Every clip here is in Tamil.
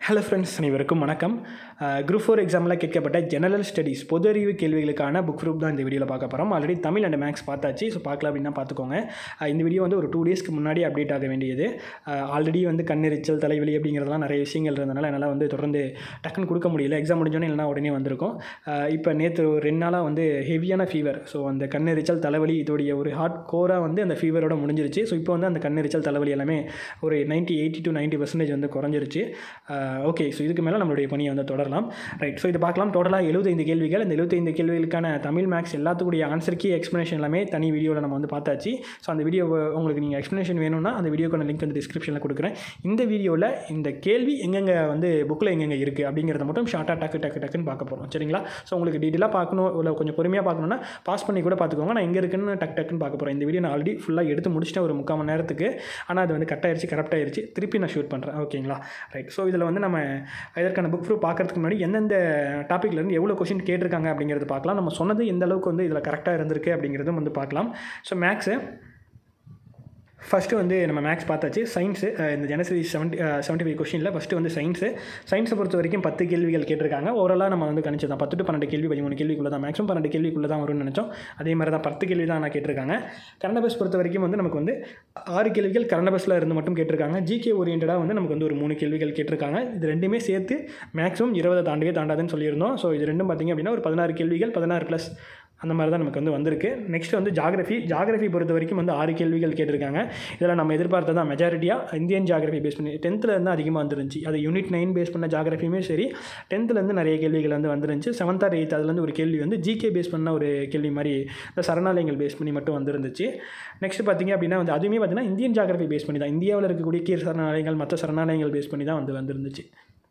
ஹலோ ஃப்ரெண்ட்ஸ் அனைவருக்கும் வணக்கம் குரூப் ஃபோர் எக்ஸாமில் கேட்கப்பட்ட ஜெனரல் ஸ்டடீஸ் பொது அறிவு கேள்விகளுக்கான புக் குரூப் தான் இந்த வீடியோவில் பார்க்க போகிறோம் ஆல்ரெடி தமிழ் அண்ட் மேக்ஸ் பார்த்தாச்சு ஸோ பார்க்கல அப்படின்னா பார்த்துக்கோங்க அஹ் இந்த வீடியோ வந்து ஒரு டூ டேஸ்க்கு முன்னாடி அப்டேட் ஆக வேண்டியது ஆல்ரெடி வந்து கண்ணெரிச்சல் தலைவலி அப்படிங்கிறதெல்லாம் நிறைய விஷயங்கள் இருந்தனால என்னால் வந்து தொடர்ந்து டக்குன்னு கொடுக்க முடியல எக்ஸாம் முடிஞ்சோன்னே இல்லைனா உடனே வந்திருக்கும் இப்போ நேற்று ஒரு ரெண்டு நாளாக வந்து ஹெவியான ஃபீவர் ஸோ அந்த கண்ணெரிச்சல் தலைவலி இதோடைய ஒரு ஹார்ட் கோராக வந்து அந்த ஃபீவரோட முடிஞ்சிருச்சு ஸோ இப்போ வந்து அந்த கண்ணெரிச்சல் தலைவலி எல்லாமே ஒரு ninety eighty to ninety percentage வந்து குறைஞ்சிருச்சு ஓகே ஸோ இதுக்கு மேலே நம்மளுடைய பணியை வந்து தொடரலாம் ரைட் ஸோ இது பார்க்கலாம் டோட்டலாக எழுபத்தைந்து கேள்விகள் இந்த எழுபத்தைந்து கேள்விகளுக்கான தமிழ் மேக்ஸ் எல்லாத்துக்குடைய ஆன்சருக்கு எக்ஸ்ப்ளனேஷன் எல்லாமே தனி வீடியோவில் நம்ம வந்து பார்த்தாச்சு ஸோ அந்த வீடியோ உங்களுக்கு நீங்கள் எக்ஸ்ப்ளனேஷன் வேணும்னா அந்த வீடியோக்கான லிங்க் வந்து டிஸ்கிரிப்ஷனில் கொடுக்குறேன் இந்த வீடியோவில் இந்த கேள்வி எங்கெங்கே வந்து புக்கில் எங்கெங்கே இருக்குது அப்படிங்கிறத மட்டும் ஷார்ட்டாக டக்கு டக்கு டக்குன்னு பார்க்க போகிறோம் சரிங்களா ஸோ உங்களுக்கு டீட்டெயிலாக பார்க்கணும் இல்லை கொஞ்சம் பொறுமையாக பார்க்கணுன்னா பாஸ் பண்ணி கூட பார்த்துக்கோங்க நான் எங்கே இருக்குன்னு டக்கு டக்குன்னு பார்க்க போகிறேன் இந்த வீடியோ நான் ஆல்ரெடி ஃபுல்லாக எடுத்து முடிச்சிட்டேன் ஒரு முக்கால் மணி நேரத்துக்கு ஆனால் அது வந்து கட் ஆயிருச்சு கரெக்ட் ஆயிருச்சு திருப்பி நான் ஷூட் பண்ணுறேன் ஓகேங்களா ரைட் ஸோ இதில் வந்து நம்ம இதற்கான புக் ப்ரூஃப் பார்க்கறதுக்கு முன்னாடி எந்தெந்த டாப்பிக்லேருந்து எவ்வளோ கொஷின் கேட்டிருக்காங்க அப்படிங்கிறது பார்க்கலாம் நம்ம சொன்னது எந்த அளவுக்கு வந்து இதில் கரெக்டாக இருந்திருக்கு அப்படிங்கிறதும் வந்து பார்க்கலாம் ஸோ மேக்ஸு ஃபஸ்ட்டு வந்து நம்ம மேக்ஸ் பார்த்தாச்சு சயின்ஸு இந்த ஜெனசரி செவன்ட்டி செவன்ட்டி ஃபைவ் கொஷினில் ஃபஸ்ட்டு வந்து சயின்ஸு சயின்ஸை பொறுத்த வரைக்கும் பத்து கேள்விகள் கேட்டிருக்காங்க ஓவராலாக நம்ம வந்து கணிச்சு தான் பத்து டு பன்னெண்டு கேள்வி பதிமூணு கேள்விக்குள்ளே தான் மேக்ஸிமம் பன்னெண்டு கேள்விக்குள்ளே தான் வரும்னு நினச்சோம் அதே மாதிரி தான் பத்து கேள்வி தான் நான் கேட்டிருக்காங்க கரண்ட் பஸ் பொறுத்த வரைக்கும் வந்து நமக்கு வந்து ஆறு கேள்விகள் கரண்ட் பஸ்ஸில் இருந்து மட்டும் கேட்டிருக்காங்க ஜிகே ஓரியன்டாக வந்து நமக்கு வந்து ஒரு மூணு கேள்விகள் கேட்டிருக்காங்க இது ரெண்டுமே சேர்த்து மேக்ஸிமம் இருபதை தாண்டவே தாண்டாதுன்னு சொல்லியிருந்தோம் ஸோ இது ரெண்டும் பார்த்திங்க அப்படின்னா ஒரு பதினாறு கேள்விகள் பதினாறு ப்ளஸ் அந்த மாதிரி தான் நமக்கு வந்து வந்திருக்கு நெக்ஸ்ட் வந்து ஜாகிரஃபி ஜாகிரஃபி பொறுத்த வரைக்கும் வந்து ஆறு கேள்விகள் கேட்டிருக்காங்க இதில் நம்ம எதிர்பார்த்ததான் மெஜாரிட்டியாக இந்தியன் ஜாகிரஃபி பேஸ் பண்ணி டென்த்தில் இருந்து அதிகமாக வந்துருந்துச்சு அது யூனிட் நைன் பேஸ் பண்ண ஜாகிரஃபியுமே சரி டென்த்துலேருந்து நிறைய கேள்விகள் வந்து வந்துருந்துச்சு செவன்த் ஆர் எயித் அதுலேருந்து ஒரு கேள்வி வந்து ஜிகே பேஸ் பண்ண ஒரு கேள்வி மாதிரி இந்த சரணாலயங்கள் பேஸ் பண்ணி மட்டும் வந்துருந்துச்சு நெக்ஸ்ட் பார்த்திங்க அப்படின்னா வந்து அதுவுமே பார்த்திங்கன்னா இந்தியன் ஜாகிரஃபி பேஸ் பண்ணி தான் இந்தியாவில் இருக்கக்கூடிய கீர் சரணாலயங்கள் மற்ற சரணாலயங்கள் பேஸ் பண்ணி தான் வந்து வந்துருந்துச்சு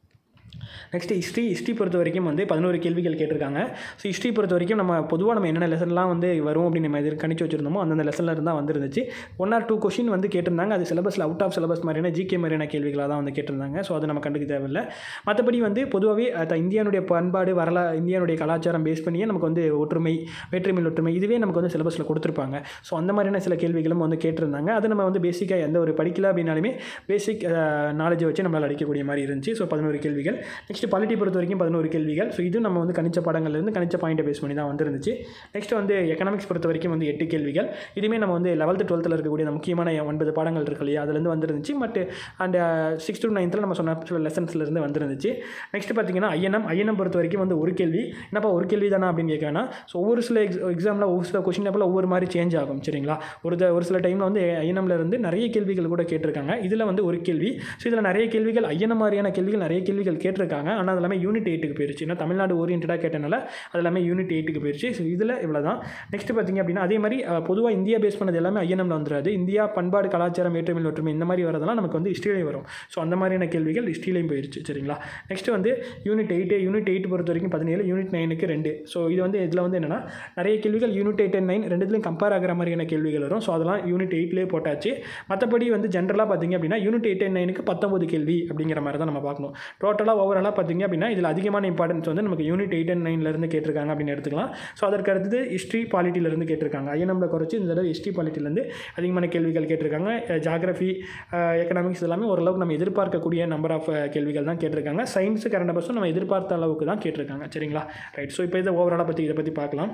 நெக்ஸ்ட் ஹிஸ்ட்ரி ஹிஸ்ட்ரி பொறுத்த வரைக்கும் வந்து பதினோரு கேள்விகள் கேட்டிருக்காங்க ஸோ ஹிஸ்ட்ரி பொறுத்த வரைக்கும் நம்ம பொதுவாக நம்ம என்னென்ன லெசன்லாம் வந்து வரும் அப்படின்னு நம்ம எதிர் கணிச்சு வச்சிருந்தோமோ அந்தந்த லெசனில் இருந்தால் வந்துருந்துச்சு ஒன் ஆர் டூ கொஷின் வந்து கேட்டிருந்தாங்க அது சிலபஸில் அவுட் ஆஃப் சிலபஸ் மாதிரியான ஜிகே மாதிரியான கேள்விகளாக தான் வந்து கேட்டிருந்தாங்க ஸோ அதை நம்ம கண்டுக்க தேவையில்லை மற்றபடி வந்து பொதுவாகவே இந்தியானுடைய பண்பாடு வரலா இந்தியானுடைய கலாச்சாரம் பேஸ் பண்ணியே நமக்கு வந்து ஒற்றுமை வேற்றுமையில் ஒற்றுமை இதுவே நமக்கு வந்து சிலபஸில் கொடுத்துருப்பாங்க ஸோ அந்த மாதிரியான சில கேள்விகளும் வந்து கேட்டிருந்தாங்க அதை நம்ம வந்து பேசிக்காக எந்த ஒரு படிக்கல அப்படின்னாலுமே பேசிக் நாலேஜை வச்சு நம்மளால் அடிக்கக்கூடிய மாதிரி இருந்துச்சு ஸோ பதினோரு கேள்விகள் நெக்ஸ்ட் பாலிட்டி பொறுத்த வரைக்கும் பதினோரு கேள்விகள் ஸோ இது நம்ம வந்து கணிச்ச பாடங்கள்லேருந்து கணிச்ச பாயிண்ட்டை பேஸ் பண்ணி தான் வந்துருந்துச்சு நெக்ஸ்ட் வந்து எக்கனாமிக்ஸ் பொறுத்த வரைக்கும் வந்து எட்டு கேள்விகள் இதுவுமே நம்ம வந்து லெவல்த்து டுவெல்த்தில் இருக்கக்கூடிய அந்த முக்கியமான ஒன்பது பாடங்கள் இருக்கு இல்லையா அதுலேருந்து வந்துருந்துச்சு பட் அண்ட் சிக்ஸ் டு நைன்த்தில் நம்ம சொன்ன சில லெசன்ஸ்லேருந்து வந்துருந்துச்சு நெக்ஸ்ட் பார்த்தீங்கன்னா ஐஎன்எம் ஐஎன்எம் பொறுத்த வரைக்கும் வந்து ஒரு கேள்வி என்னப்பா ஒரு கேள்வி தானே அப்படின்னு கேட்கனா ஸோ ஒவ்வொரு சில எக்ஸ் எக்ஸாமில் ஒவ்வொரு சில கொஷின் பேப்பரில் ஒவ்வொரு மாதிரி சேஞ்ச் ஆகும் சரிங்களா ஒரு த- ஒரு சில டைமில் வந்து ஐஎன்எம்ல இருந்து நிறைய கேள்விகள் கூட கேட்டிருக்காங்க இதில் வந்து ஒரு கேள்வி ஸோ இதில் நிறைய கேள்விகள் ஐஎன்எம் மாதிரியான கேள்விகள் நிறைய கேள்விகள் கேட்டிருக்காங்க ஆனால் அது எல்லாமே யூனிட் எயிட்டுக்கு போயிருச்சு ஏன்னா தமிழ்நாடு ஓரியன்டாக கேட்டனால அது எல்லாமே யூனிட் எயிட்டுக்கு போயிருச்சு ஸோ இதில் இவ்வளோ தான் நெக்ஸ்ட் பார்த்தீங்க அப்படின்னா அதே மாதிரி பொதுவாக இந்தியா பேஸ் பண்ணது எல்லாமே ஐஎன்எம்ல வந்துடாது இந்தியா பண்பாடு கலாச்சாரம் வேற்றுமை ஒற்றுமை இந்த மாதிரி வரதெல்லாம் நமக்கு வந்து ஹிஸ்ட்ரியிலையும் வரும் ஸோ அந்த மாதிரியான கேள்விகள் ஹிஸ்ட்ரியிலையும் போயிருச்சு சரிங்களா நெக்ஸ்ட் வந்து யூனிட் எயிட்டு யூனிட் எயிட் பொறுத்த வரைக்கும் பதினேழு யூனிட் நைனுக்கு ரெண்டு ஸோ இது வந்து இதில் வந்து என்னென்னா நிறைய கேள்விகள் யூனிட் எயிட் அண்ட் நைன் ரெண்டுத்துலையும் கம்பேர் ஆகிற மாதிரியான கேள்விகள் வரும் ஸோ அதெல்லாம் யூனிட் எயிட்லேயே போட்டாச்சு மற்றபடி வந்து ஜென்ரலாக பார்த்தீங்க அப்படின்னா யூனிட் எயிட் அண்ட் நைனுக்கு பத்தொம்பது கேள்வி அப்படிங்கிற மாதிரி தான் நம்ம பார்க்கணும் டோட்டலாக ஓவராலாக பார்த்தீங்க அப்படின்னா இதில் அதிகமான இம்பார்ட்டன்ஸ் வந்து நமக்கு யூனிட் எயிட் அண்ட் நைன்லேருந்து கேட்டிருக்காங்க அப்படின்னு எடுத்துக்கலாம் ஸோ அதற்கு அடுத்தது ஹிஸ்ட்ரி பாலிட்டியிலேருந்து கேட்டிருக்காங்க ஐஎன்எம்ல குறைச்சி இந்த தடவை ஹிஸ்ட்ரி பாலிட்டிலேருந்து அதிகமான கேள்விகள் கேட்டிருக்காங்க ஜாகிரஃபி எக்கனாமிக்ஸ் எல்லாமே ஓரளவுக்கு நம்ம எதிர்பார்க்கக்கூடிய நம்பர் ஆஃப் கேள்விகள் தான் கேட்டிருக்காங்க சயின்ஸு கரண்ட் பஸ்ஸும் நம்ம எதிர்பார்த்த அளவுக்கு தான் கேட்டிருக்காங்க சரிங்களா ரைட் ஸோ இப்போ இதை ஓவராலாக பற்றி இதை பற்றி பார்க்கலாம்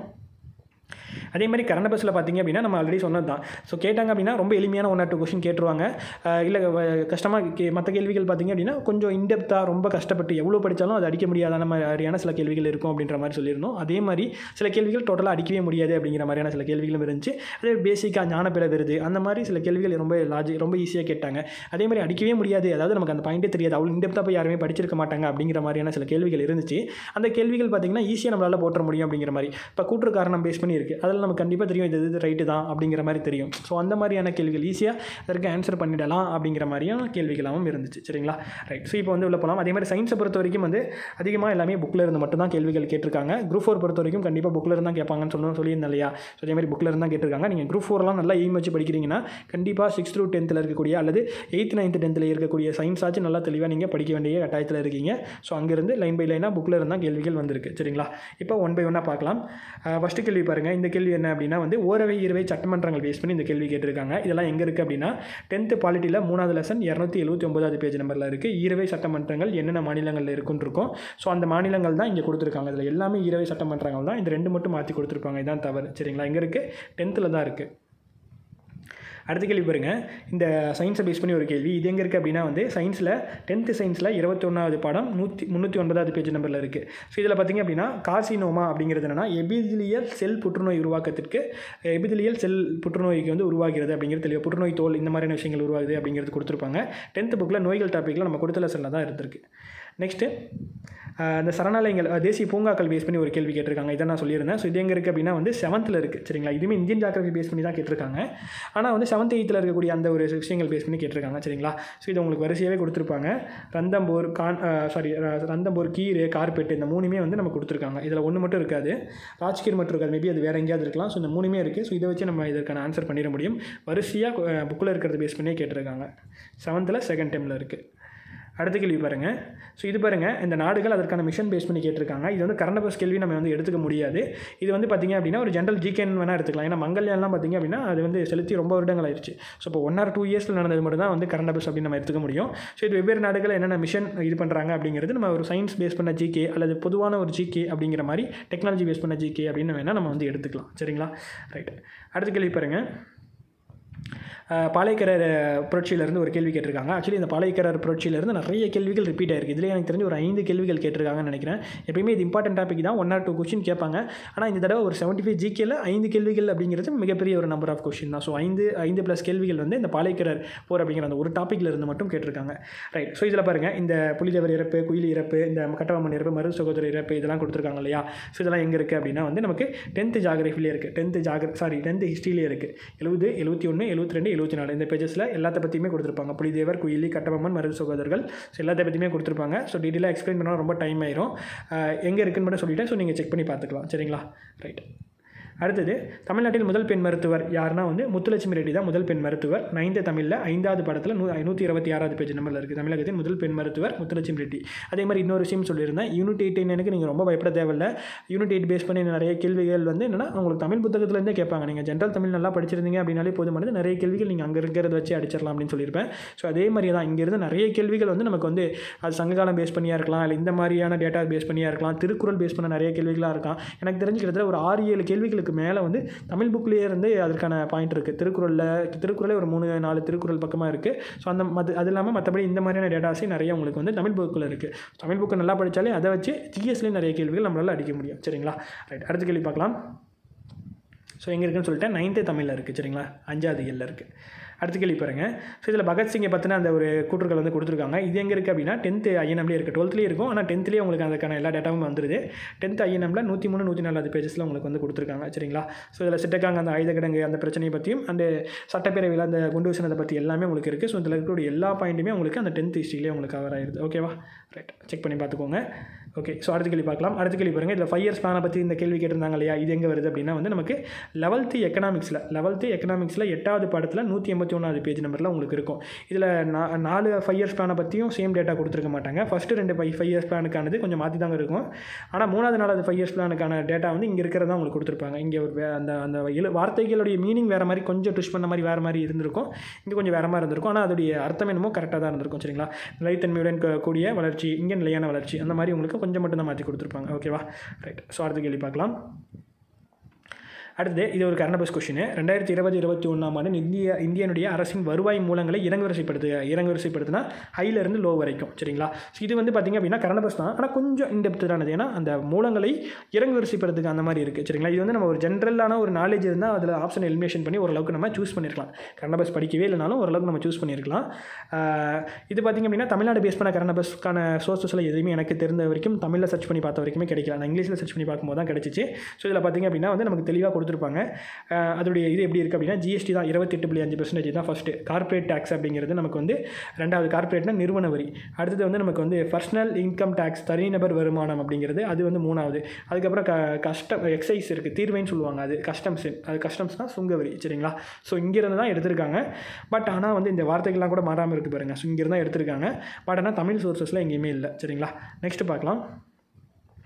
அதே மாதிரி கரண்ட் பஸ்ஸில் பார்த்தீங்க அப்படின்னா நம்ம ஆல்ரெடி சொன்னது தான் ஸோ கேட்டாங்க அப்படின்னா ரொம்ப எளிமையான ஒன் ஆர் டூ கொஷின் கேட்டுருவாங்க இல்லை கஷ்டமாக கே மற்ற கேள்விகள் பார்த்தீங்க அப்படின்னா கொஞ்சம் இன்டெப்த்தாக ரொம்ப கஷ்டப்பட்டு எவ்வளோ படித்தாலும் அது அடிக்க முடியாத மாதிரியான சில கேள்விகள் இருக்கும் அப்படின்ற மாதிரி சொல்லியிருந்தோம் அதே மாதிரி சில கேள்விகள் டோட்டலாக அடிக்கவே முடியாது அப்படிங்கிற மாதிரியான சில கேள்விகளும் இருந்துச்சு அதே பேசிக்காக ஞானப்பெற விருது அந்த மாதிரி சில கேள்விகள் ரொம்ப லாஜி ரொம்ப ஈஸியாக கேட்டாங்க அதே மாதிரி அடிக்கவே முடியாது அதாவது நமக்கு அந்த பாயிண்டே தெரியாது அவ்வளோ இன்டெப்த்தாக போய் யாருமே படிச்சிருக்க மாட்டாங்க அப்படிங்கிற மாதிரியான சில கேள்விகள் இருந்துச்சு அந்த கேள்விகள் பார்த்தீங்கன்னா ஈஸியாக நம்மளால் போட்டுற முடியும் அப்படிங்கிற மாதிரி இப்போ கூற்று காரணம் பேஸ் பண்ணி இருக்குது அதில் நமக்கு கண்டிப்பாக தெரியும் இது இது ரைட்டு தான் அப்படிங்கிற மாதிரி தெரியும் ஸோ அந்த மாதிரியான கேள்விகள் ஈஸியாக அதற்கு ஆன்சர் பண்ணிடலாம் அப்படிங்கிற மாதிரியான கேள்விகளாகவும் இருந்துச்சு சரிங்களா ரைட் ஸோ இப்போ வந்து உள்ள போகலாம் அதே மாதிரி சயின்ஸை பொறுத்த வரைக்கும் வந்து அதிகமாக எல்லாமே புக்கில் இருந்து மட்டும் தான் கேள்விகள் கேட்டிருக்காங்க குரூப் ஃபோர் பொறுத்த வரைக்கும் கண்டிப்பாக புக்கில் இருந்து தான் கேட்பாங்கன்னு சொல்லணும் சொல்லியிருந்தேன் இல்லையா ஸோ அதே மாதிரி புக்கில் இருந்து தான் கேட்டிருக்காங்க நீங்கள் குரூப் ஃபோர்லாம் நல்லா எய்ம் வச்சு படிக்கிறீங்கன்னா கண்டிப்பாக சிக்ஸ்த் டு டென்த்தில் இருக்கக்கூடிய அல்லது எயித் நைன்த் டென்த்தில் இருக்கக்கூடிய சயின்ஸ் ஆச்சு நல்லா தெளிவாக நீங்கள் படிக்க வேண்டிய கட்டாயத்தில் இருக்கீங்க ஸோ அங்கேருந்து லைன் பை லைனாக புக்கில் இருந்தால் கேள்விகள் வந்திருக்கு சரிங்களா இப்போ ஒன் பை ஒன்னாக பார்க்கலாம் ஃபஸ்ட்டு கேள்வி பாருங்கள் பாருங்கள் இந்த கேள்வி என்ன அப்படின்னா வந்து ஓரவை இருவை சட்டமன்றங்கள் பேஸ் பண்ணி இந்த கேள்வி கேட்டிருக்காங்க இதெல்லாம் எங்கே இருக்குது அப்படின்னா டென்த்து பாலிட்டியில் மூணாவது லெசன் இரநூத்தி எழுபத்தி ஒன்பதாவது பேஜ் நம்பரில் இருக்குது ஈரவை சட்டமன்றங்கள் என்னென்ன மாநிலங்களில் இருக்குன்னு இருக்கும் ஸோ அந்த மாநிலங்கள் தான் இங்கே கொடுத்துருக்காங்க இதில் எல்லாமே ஈரவை சட்டமன்றங்கள் தான் இந்த ரெண்டு மட்டும் மாற்றி கொடுத்துருப்பாங்க இதான் தவறு சரிங்களா எங்கே இருக்குது டென்த்தில் தான் இருக்குது அடுத்த கேள்வி பாருங்க இந்த சயின்ஸை பேஸ் பண்ணி ஒரு கேள்வி இது எங்கே இருக்குது அப்படின்னா வந்து சயின்ஸில் டென்த்து சயின்ஸில் இருபத்தொன்னாவது பாடம் நூற்றி முந்நூற்றி ஒன்பதாவது பேஜ் நம்பரில் இருக்குது ஸோ இதில் பார்த்தீங்க அப்படின்னா காசினோமா அப்படிங்கிறது என்னென்னா எபிதிலியல் செல் புற்றுநோய் உருவாக்கத்திற்கு எபிதிலியல் செல் புற்றுநோய்க்கு வந்து உருவாகிறது அப்படிங்கிறது தெளிவாக புற்றுநோய் தோல் இந்த மாதிரியான விஷயங்கள் உருவாகுது அப்படிங்கிறது கொடுத்துருப்பாங்க டென்த்து புக்கில் நோய்கள் டாப்பிக்கில் நம்ம கொடுத்த லெசனில் தான் இருந்திருக்கு நெக்ஸ்ட்டு அந்த சரணாலயங்கள் அஹ், தேசிய பூங்காக்கள் பேஸ் பண்ணி ஒரு கேள்வி கேட்டிருக்காங்க இதை நான் சொல்லியிருந்தேன் ஸோ இது எங்கே இருக்குது அப்படின்னா வந்து செவன்த்தில் இருக்குது சரிங்களா இதுவுமே இந்தியன் ஜாகிரபி பேஸ் பண்ணி தான் கேட்டிருக்காங்க ஆனால் வந்து செவன்த் எயித்தில் இருக்கக்கூடிய அந்த ஒரு விஷயங்கள் பேஸ் பண்ணி கேட்டிருக்காங்க சரிங்களா ஸோ இது உங்களுக்கு வரிசையாகவே கொடுத்துருப்பாங்க ரந்தம்போர் கான் சாரி ரந்தம்போர் கீரு கார்பெட் இந்த மூணுமே வந்து நம்ம கொடுத்துருக்காங்க இதில் ஒன்று மட்டும் இருக்காது ராஜ்கீர் மட்டும் இருக்காது மேபி அது வேறு எங்கேயாவது இருக்கலாம் ஸோ இந்த மூணுமே இருக்குது ஸோ இதை வச்சு நம்ம இதற்கான ஆன்சர் பண்ணிட முடியும் வரிசையாக புக்கில் இருக்கிறத பேஸ் பண்ணியே கேட்டிருக்காங்க செவன்த்தில் செகண்ட் டைமில் இருக்குது அடுத்த கேள்வி பாருங்கள் ஸோ இது பாருங்கள் இந்த நாடுகள் அதற்கான மிஷன் பேஸ் பண்ணி கேட்டிருக்காங்க இது வந்து கரண்ட் அஃபேர்ஸ் கேள்வி நம்ம வந்து எடுத்துக்க முடியாது இது வந்து பார்த்திங்க அப்படின்னா ஒரு ஜென்ரல் ஜிகேன்னு வேணால் எடுத்துக்கலாம் ஏன்னா மங்கல்யான்லாம் பார்த்திங்க அப்படின்னா அது வந்து செலுத்தி ரொம்ப வருடங்கள் ஆயிடுச்சு ஸோ இப்போ ஒன் ஆர் டூ இயர்ஸில் நடந்தது மட்டும் தான் வந்து கரண்ட் அஃபேர்ஸ் அப்படின்னு நம்ம எடுத்துக்க முடியும் ஸோ இது வெவ்வேறு நாடுகள் என்னென்ன மிஷன் இது பண்ணுறாங்க அப்படிங்கிறது நம்ம ஒரு சயின்ஸ் பேஸ் பண்ண ஜிகே அல்லது பொதுவான ஒரு ஜிகே அப்படிங்கிற மாதிரி டெக்னாலஜி பேஸ் பண்ண ஜிகே அப்படின்னு வேணால் நம்ம வந்து எடுத்துக்கலாம் சரிங்களா ரைட் அடுத்த கேள்வி பாருங்கள் அஹ், பாலைக்கரர் அஹ், புரட்சியிலேருந்து ஒரு கேள்வி கேட்டிருக்காங்க ஆக்சுவலி இந்த பாலைக்கரர் புரட்சியிலேருந்து நிறைய கேள்விகள் ரிப்பீட் ஆயிருக்கு இதில் எனக்கு தெரிஞ்சு ஒரு ஐந்து கேள்விகள் கேட்டிருக்காங்கன்னு நினைக்கிறேன் எப்பயுமே இது இம்பார்ட்டன்ட் டாபிக் தான் ஒன் ஆர் டூ கொஸ்டின் கேட்பாங்க ஆனால் இந்த தடவை ஒரு செவன்ட்டி ஃபைவ் ஜிகேல ஐந்து கேள்விகள் அப்படிங்கிறது மிகப்பெரிய ஒரு நம்பர் ஆஃப் கொஸ்டின் தான் ஸோ ஐந்து ஐந்து ப்ளஸ் கேள்விகள் வந்து இந்த பாலைக்கரர் போர் அப்படிங்கிற அந்த ஒரு டாப்பிக்கில் இருந்து மட்டும் கேட்டிருக்காங்க ரைட் ஸோ இதில் பாருங்கள் இந்த புலிதேவர் இறப்பு குயில் இறப்பு இந்த கட்டவம்மன் இறப்பு மரு சகோதர இறப்பு இதெல்லாம் கொடுத்துருக்காங்க இல்லையா ஸோ இதெல்லாம் எங்கே இருக்குது அப்படின்னா வந்து நமக்கு டென்த்து ஜாகிரஃபிலே இருக்குது டென்த்து ஜாகிர சாரி டென்த்து ஹிஸ்ட்ரியிலே இருக்குது எழுபது எழுபத்தி ஒன்று எழுபத்தி ரெண்டு எழுபத்தி நாலு இந்த பேஜஸில் எல்லாத்த பற்றியுமே கொடுத்துருப்பாங்க புலிதேவர் குயிலி கட்டபொம்மன் மருது சகோதரர்கள் ஸோ எல்லாத்த பற்றியுமே கொடுத்துருப்பாங்க ஸோ டீட்டெயிலாக எக்ஸ்பிளைன் பண்ணால் ரொம்ப டைம் ஆயிரும் எங்கே இருக்குன்னு மட்டும் சொல்லிட்டேன் ஸோ நீங்கள் செக் பண்ணி பார்த்துக்கலாம் சரிங்களா ரைட் அடுத்தது தமிழ்நாட்டில் முதல் பெண் மருத்துவர் யாருன்னா வந்து முத்துலட்சுமி ரெட்டி தான் முதல் பெண் மருத்துவர் நைன்த்து தமிழில் ஐந்தாவது படத்தில் நூ நூற்றி இருபத்தி ஆறாவது பேஜ் நம்பரில் இருக்குது தமிழகத்தின் முதல் பெண் மருத்துவர் முத்துலட்சுமி ரெட்டி அதே மாதிரி இன்னொரு விஷயம் சொல்லியிருந்தேன் யூனிட் எயிட் எனக்கு நீங்கள் ரொம்ப பயப்பட தேவையில்ல யூனிட் எயிட் பேஸ் பண்ணி நிறைய கேள்விகள் வந்து என்னென்னா உங்களுக்கு தமிழ் புத்தகத்துலேருந்தே கேட்பாங்க நீங்கள் ஜென்ரல் தமிழ் நல்லா படிச்சிருந்தீங்க அப்படின்னாலே போதுமானது நிறைய கேள்விகள் நீங்கள் அங்கே இருக்கிறத வச்சு அடிச்சிடலாம் அப்படின்னு சொல்லியிருப்பேன் ஸோ அதே மாதிரி தான் இங்கேருந்து நிறைய கேள்விகள் வந்து நமக்கு வந்து அது சங்ககாலம் பேஸ் பண்ணியாக இருக்கலாம் இல்லை இந்த மாதிரியான டேட்டா பேஸ் பண்ணியாக இருக்கலாம் திருக்குறள் பேஸ் பண்ண நிறைய கேள்விகளாக இருக்கலாம் எனக்கு தெரிஞ்சு கிட்டத்தட்ட ஒரு ஆறு ஏழு கேள்விகளுக்கு மேலே வந்து தமிழ் புக்லேயே இருந்து அதற்கான பாயிண்ட் இருக்குது திருக்குறளில் திருக்குறளே ஒரு மூணு நாலு திருக்குறள் பக்கமாக இருக்குது ஸோ அந்த மது அது இல்லாமல் மற்றபடி இந்த மாதிரியான டேட்டாஸே நிறைய உங்களுக்கு வந்து தமிழ் புக்கில் இருக்குது தமிழ் புக்கை நல்லா படித்தாலே அதை வச்சு ஜிஎஸ்லேயும் நிறைய கேள்விகள் நம்மளால் அடிக்க முடியும் சரிங்களா ரைட் அடுத்த கேள்வி பார்க்கலாம் ஸோ எங்கே இருக்குன்னு சொல்லிட்டேன் நைன்த்து தமிழில் இருக்குது சரிங்களா அஞ்சாவது எல்ல இருக்குது அடுத்த கேள்வி பாருங்க ஸோ இதில் பகத்சிங்கை பற்றின அந்த ஒரு கூற்றுகள் வந்து கொடுத்துருக்காங்க இது எங்கே இருக்குது அப்படின்னா டென்த்து ஐஎன்எம்லேயே இருக்குது டுவெல்த்லேயே இருக்கும் ஆனால் டென்த்லேயே உங்களுக்கு அதுக்கான எல்லா டேட்டாவும் வந்துருது டென்த் ஐஎன்எம்ல நூற்றி மூணு நூற்றி நாலாவது பேஜஸில் உங்களுக்கு வந்து கொடுத்துருக்காங்க சரிங்களா ஸோ இதில் சிட்டக்காங்க அந்த ஆயுத கிடங்கு அந்த பிரச்சனையை பற்றியும் அந்த சட்டப்பேரவையில் அந்த குண்டு வீசினதை பற்றி எல்லாமே உங்களுக்கு இருக்குது ஸோ இதில் இருக்கக்கூடிய எல்லா பாயிண்ட்டுமே உங்களுக்கு அந்த டென்த் ஹிஸ்ட்ரியிலே உங்களுக்கு கவர் ஆயிருது ஓகேவா ரைட் செக் பண்ணி பார்த்துக்கோங்க ஓகே ஸோ அடுத்த கேள்வி பார்க்கலாம் அடுத்த கேள்வி பாருங்கள் இதில் ஃபைவ் இயர்ஸ் பிளானை பற்றி இந்த கேள்வி கேட்டிருந்தாங்க இல்லையா இது எங்கே வருது அப்படின்னா வந்து நமக்கு லெவல்த்து எக்கனாமிக்ஸில் லெவல்த்து எக்கனாமிக்ஸில் எட்டாவது பாடத்தில் நூற்றி எண்பத்தி ஒன்றாவது பேஜ் நம்பரில் உங்களுக்கு இருக்கும் இதில் நா நாலு ஃபைவ் இயர்ஸ் பிளானை பற்றியும் சேம் டேட்டா கொடுத்துருக்க மாட்டாங்க ஃபஸ்ட்டு ரெண்டு ஃபைவ் ஃபைவ் இயர்ஸ் பிளானுக்கானது கொஞ்சம் மாற்றி தாங்க இருக்கும் ஆனால் மூணாவது நாலாவது ஃபைவ் இயர்ஸ் பிளானுக்கான டேட்டா வந்து இங்கே இருக்கிறதா உங்களுக்கு கொடுத்துருப்பாங்க இங்கே ஒரு வே- அந்த அந்த எழு வார்த்தைகளுடைய மீனிங் வேறு மாதிரி கொஞ்சம் ட்விஷ் பண்ண மாதிரி வேறு மாதிரி இருந்திருக்கும் இங்கே கொஞ்சம் வேறு மாதிரி இருந்திருக்கும் ஆனால் அதோடைய அர்த்தம் என்னமோ கரெக்டாக தான் இருந்திருக்கும் சரிங்களா நிலைத்தன்மையுடன் கூ- கூடிய வளர்ச்சி இங்கே நிலையான வளர்ச்சி அந்த மாதிரி உங்களுக்கு கொஞ்சம் மட்டும் தான் மாற்றி கொடுத்துருப்பாங்க ஓகேவா ரைட் ஸோ அடுத்த கேள்வி பார்க்கலாம் அடுத்தது இது ஒரு கரண்ட் பஸ் கொஷின் ரெண்டாயிரத்தி இருபது இருபத்தி ஒன்றாம் ஆண்டு இந்திய இந்தியனுடைய அரசின் வருவாய் மூலங்களை இறங்குவரிசைப்படுத்து இறங்குவரிசைப்படுத்தினா ஹைலேருந்து லோ வரைக்கும் சரிங்களா So இது வந்து பார்த்திங்க அப்படின்னா கரண்ட் பஸ் தான் ஆனால் கொஞ்சம் இன்டெப்த்தானது ஏன்னா அந்த மூலங்களை இறங்குவரிசைப்படுத்துக்கு அந்த மாதிரி இருக்குது சரிங்களா இது வந்து நம்ம ஒரு ஜென்ரலான ஒரு நாலேஜ் இருந்தால் அதில் ஆப்ஷன் எலிமினேஷன் பண்ணி ஓரளவுக்கு நம்ம சூஸ் பண்ணியிருக்கலாம் கரண்ட் பஸ் படிக்கவே இல்லைனாலும் ஓரளவுக்கு நம்ம சூஸ் பண்ணியிருக்கலாம் ஆஹ் இது பார்த்திங்க அப்படின்னா தமிழ்நாடு பேஸ் பண்ண கரண்ட் பஸ்க்கான சோர்ஸஸில் எதுவுமே எனக்கு தெரிந்த வரைக்கும் தமிழில் சர்ச் பண்ணி பார்த்த வரைக்குமே கிடைக்கல நான் இங்கிலீஷில் சர்ச் பண்ணி பார்க்கும்போது தான் கிடச்சிச்சு ஸோ இதில் பார்த்திங்க அப்படின்னா வந்து நமக்கு தெளிவாக கொடுத்துருப்பாங்க ஆஹ் அதோடைய இது எப்படி இருக்குது அப்படின்னா ஜிஎஸ்டி தான் இருபத்தெட்டு புள்ளி அஞ்சு பர்சன்டேஜ் தான் ஃபஸ்ட்டு கார்ப்பரேட் டேக்ஸ் அப்படிங்கிறது நமக்கு வந்து ரெண்டாவது கார்ப்பரேட்னா நிறுவன வரி அடுத்தது வந்து நமக்கு வந்து பர்சனல் இன்கம் டேக்ஸ் தனிநபர் வருமானம் அப்படிங்கிறது அது வந்து மூணாவது அதுக்கப்புறம் க கஸ்டம் எக்ஸைஸ் இருக்குது தீர்வைன்னு சொல்லுவாங்க அது கஸ்டம்ஸ் அது கஸ்டம்ஸ்னால் சுங்கவரி சரிங்களா ஸோ இங்கேருந்து தான் எடுத்திருக்காங்க பட் ஆனால் வந்து இந்த வார்த்தைகள்லாம் கூட மாறாமல் இருக்குது பாருங்கள் ஸோ இங்கேருந்து தான் எடுத்திருக்காங்க பட் ஆனால் தமிழ் சோர்சஸில் எங்கேயுமே இல்லை சரிங்களா நெக்ஸ்ட் பார்க்கலாம்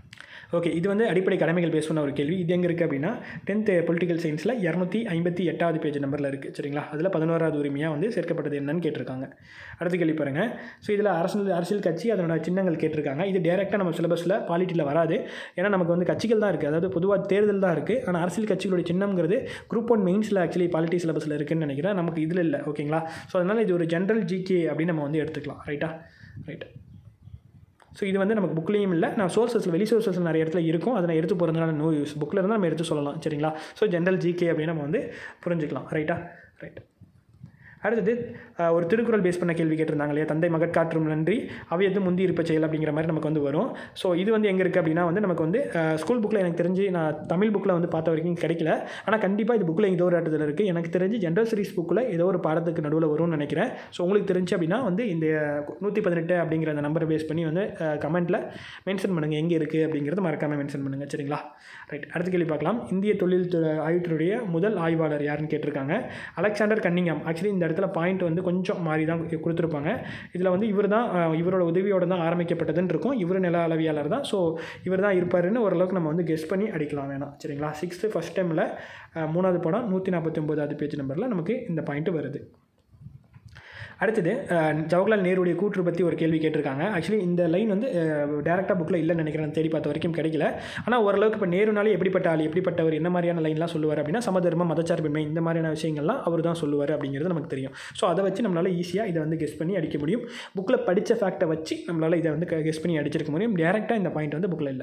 ஓகே இது வந்து அடிப்படை கடமைகள் பேஸ் பண்ண ஒரு கேள்வி இது எங்கே இருக்குது அப்படின்னா டென்த்து பொலிட்டிக்கல் சயின்ஸில் இரநூத்தி ஐம்பத்தி எட்டாவது பேஜ் நம்பரில் இருக்குது சரிங்களா அதில் பதினோராவது உரிமையாக வந்து சேர்க்கப்பட்டது என்னன்னு கேட்டிருக்காங்க அடுத்த கேள்வி பாருங்கள் ஸோ இதில் அரசியல் அரசியல் கட்சி அதனோட சின்னங்கள் கேட்டிருக்காங்க இது டேரெக்டாக நம்ம சிலபஸில் பாலிட்டியில் வராது ஏன்னா நமக்கு வந்து கட்சிகள் தான் இருக்குது அதாவது பொதுவாக தேர்தல் தான் இருக்குது ஆனால் அரசியல் கட்சிகளுடைய சின்னம்ங்கிறது குரூப் ஒன் மெயின்ஸில் ஆக்சுவலி பாலிட்டி சிலபஸில் இருக்குன்னு நினைக்கிறேன் நமக்கு இதில் இல்லை ஓகேங்களா ஸோ அதனால் இது ஒரு ஜென்ரல் ஜிகே அப்படின்னு நம்ம வந்து எடுத்துக்கலாம் ரைட்டா ரைட் ஸோ இது வந்து நமக்கு புக்லேயும் இல்லை நான் சோர்சஸில் வெளி சோர்சஸில் நிறைய இடத்துல இருக்கும் அதை நான் எடுத்து போகிறதுனால நோ யூஸ் புக்கில் இருந்தால் நம்ம எடுத்து சொல்லலாம் சரிங்களா ஸோ ஜென்ரல் ஜிகே அப்படின்னு நம்ம வந்து புரிஞ்சுக்கலாம் ரைட்டா ரைட் அடுத்தது அஹ், ஒரு திருக்குறள் பேஸ் பண்ண கேள்வி கேட்டிருந்தாங்க இல்லையா தந்தை மகற்காற்றும் நன்றி அவையது முந்தி இருப்ப செயல் அப்படிங்கிற மாதிரி நமக்கு வந்து வரும் ஸோ இது வந்து எங்கே இருக்குது அப்படின்னா வந்து நமக்கு வந்து ஸ்கூல் புக்கில் எனக்கு தெரிஞ்சு நான் தமிழ் புக்கில் வந்து பார்த்த வரைக்கும் கிடைக்கல ஆனால் கண்டிப்பாக இது புக்கில் ஏதோ ஒரு இடத்துல இருக்குது எனக்கு தெரிஞ்சு ஜென்ரல் சீரிஸ் புக்கில் ஏதோ ஒரு பாடத்துக்கு நடுவில் வரும்னு நினைக்கிறேன் ஸோ உங்களுக்கு தெரிஞ்சு அப்படின்னா வந்து இந்த நூற்றி பதினெட்டு அப்படிங்கிற அந்த நம்பரை பேஸ் பண்ணி வந்து கமெண்ட்டில் மென்ஷன் பண்ணுங்கள் எங்கே இருக்குது அப்படிங்கிறது மறக்காமல் மென்ஷன் பண்ணுங்கள் சரிங்களா ரைட் அடுத்த கேள்வி பார்க்கலாம் இந்திய தொழில் து- ஆய்வுத்துறையுடைய முதல் ஆய்வாளர் யாருன்னு கேட்டிருக்காங்க அலெக்சாண்டர் கன்னிங்காம் ஆக்சுவலி இந்த இடத்துல பாயிண்ட் வந்து கொஞ்சம் மாறி தான் கொடுத்துருப்பாங்க இதில் வந்து இவர் தான் அஹ், இவரோட உதவியோட தான் ஆரம்பிக்கப்பட்டதுன்னு இருக்கும் இவர் நில அளவியாளர் தான் ஸோ இவர் தான் இருப்பாருன்னு ஓரளவுக்கு நம்ம வந்து கெஸ் பண்ணி அடிக்கலாம் வேணாம் சரிங்களா சிக்ஸ்த்து ஃபஸ்ட் டைமில் மூணாவது படம் நூற்றி நாற்பத்தி ஒம்போதாவது பேஜ் நம்பரில் நமக்கு இந்த பாயிண்ட் வருது அடுத்தது அஹ், ஜவஹர்லால் நேருடைய கூற்று பற்றி ஒரு கேள்வி கேட்டிருக்காங்க ஆக்சுவலி இந்த லைன் வந்து டேரெக்டாக புக்கில் இல்லைன்னு நினைக்கிறேன் தேடி பார்த்த வரைக்கும் கிடைக்கல ஆனால் ஓரளவுக்கு இப்போ நேருனாலே எப்படிப்பட்ட ஆள் எப்படிப்பட்டவர் என்ன மாதிரியான லைன்லாம் சொல்லுவார் அப்படின்னா சமதர்மம் மதச்சார்பின்மை இந்த மாதிரியான விஷயங்கள்லாம் அவர் தான் சொல்லுவார் அப்படிங்கிறது நமக்கு தெரியும் ஸோ அதை வச்சு நம்மளால் ஈஸியாக இதை வந்து கெஸ் பண்ணி அடிக்க முடியும் புக்கில் படித்த ஃபேக்ட்டை வச்சு நம்மளால் இதை வந்து கெஸ் பண்ணி அடிச்சிருக்க முடியும் டேரெக்டாக இந்த பாயிண்ட் வந்து புக்கில் இல்லை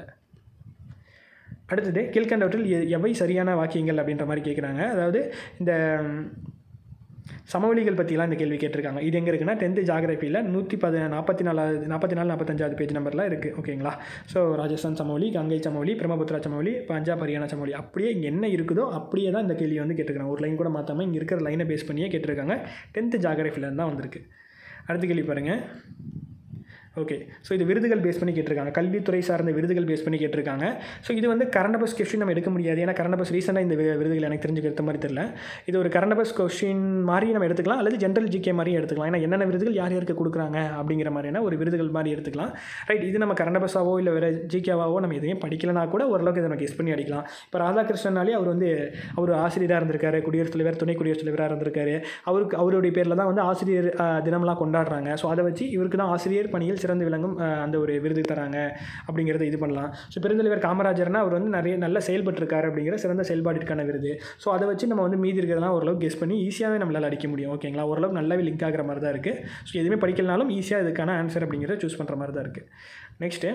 அடுத்தது கீழ்கண்டவற்றில் எ- எவை சரியான வாக்கியங்கள் அப்படின்ற மாதிரி கேட்குறாங்க அதாவது இந்த ம், சமவெளிகள் பற்றிலாம் இந்த கேள்வி கேட்டிருக்காங்க இது எங்கே இருக்குன்னா டென்த்து ஜாகிரபியில் நூற்றி பத நாற்பத்தி நாலாவது நாற்பத்தி நாலு நாற்பத்தஞ்சாவது பேஜ் நம்பரில் இருக்குது ஓகேங்களா ஸோ ராஜஸ்தான் சமவெளி கங்கை சமவெளி பிரம்மபுத்திரா சமவெளி பஞ்சாப் ஹரியானா சமவெளி அப்படியே இங்கே என்ன இருக்குதோ அப்படியே தான் இந்த கேள்வி வந்து கேட்டிருக்காங்க ஒரு லைன் கூட மாற்றாமல் இங்கே இருக்கிற லைனை பேஸ் பண்ணியே கேட்டிருக்காங்க டென்த்து ஜாகிரபியில் தான் வந்திருக்கு அடுத்த கேள்வி பாருங்கள் ஓகே ஸோ இது விருதுகள் பேஸ் பண்ணி கேட்டிருக்காங்க கல்வித்துறை சார்ந்த விருதுகள் பேஸ் பண்ணி கேட்டிருக்காங்க ஸோ இது வந்து கரண்ட் பஸ் கொஸ்டின் நம்ம எடுக்க முடியாது ஏன்னா கரண்ட் பஸ் ரீசெண்டாக இந்த வி- விருதுகள் எனக்கு தெரிஞ்சுக்கிற மாதிரி தெரியல இது ஒரு கரண்ட் பஸ் கொஸ்டின் மாதிரி நம்ம எடுத்துக்கலாம் அல்லது ஜென்ரல் ஜிகே மாதிரி எடுத்துக்கலாம் ஏன்னா என்னென்ன விருதுகள் யார் யாருக்கு கொடுக்குறாங்க அப்படிங்கிற மாதிரியான ஒரு விருதுகள் மாதிரி எடுத்துக்கலாம் ரைட் இது நம்ம கரண்ட் பஸ்ஸாவோ இல்லை வேறு ஜிகேவாவோ நம்ம எதையும் படிக்கலனா கூட ஓரளவுக்கு இதை நம்ம கெஸ் பண்ணி அடிக்கலாம் இப்போ ராதாகிருஷ்ணனாலே அவர் வந்து அவர் ஆசிரியராக இருந்திருக்காரு குடியரசுத் தலைவர் துணை குடியரசுத் தலைவராக இருந்திருக்காரு அவருக்கு அவருடைய பேரில் தான் வந்து ஆசிரியர் அஹ், தினம்லாம் கொண்டாடுறாங்க ஸோ அதை வச்சு இவருக்கு தான் ஆசிரியர் பணியில் சிறந்து விளங்கும் அஹ், அந்த ஒரு விருது தராங்க அப்படிங்கிறத இது பண்ணலாம் ஸோ பெருந்தலைவர் காமராஜர்னா அவர் வந்து நிறைய நல்ல செயல்பட்டிருக்காரு அப்படிங்கிற சிறந்த செயல்பாட்டிற்கான விருது ஸோ அதை வச்சு நம்ம வந்து மீதி இருக்கிறதெல்லாம் ஓரளவுக்கு கெஸ் பண்ணி ஈஸியாகவே நம்மளால் அடிக்க முடியும் ஓகேங்களா ஓரளவுக்கு நல்லாவே லிங்க் ஆகிற மாதிரி தான் இருக்குது ஸோ எதுவுமே படிக்கலனாலும் ஈஸியாக இதுக்கான ஆன்சர் அப்படிங்கிறத சூஸ் பண்ணுற மாதிரி தான் இருக்குது நெக்ஸ்ட்டு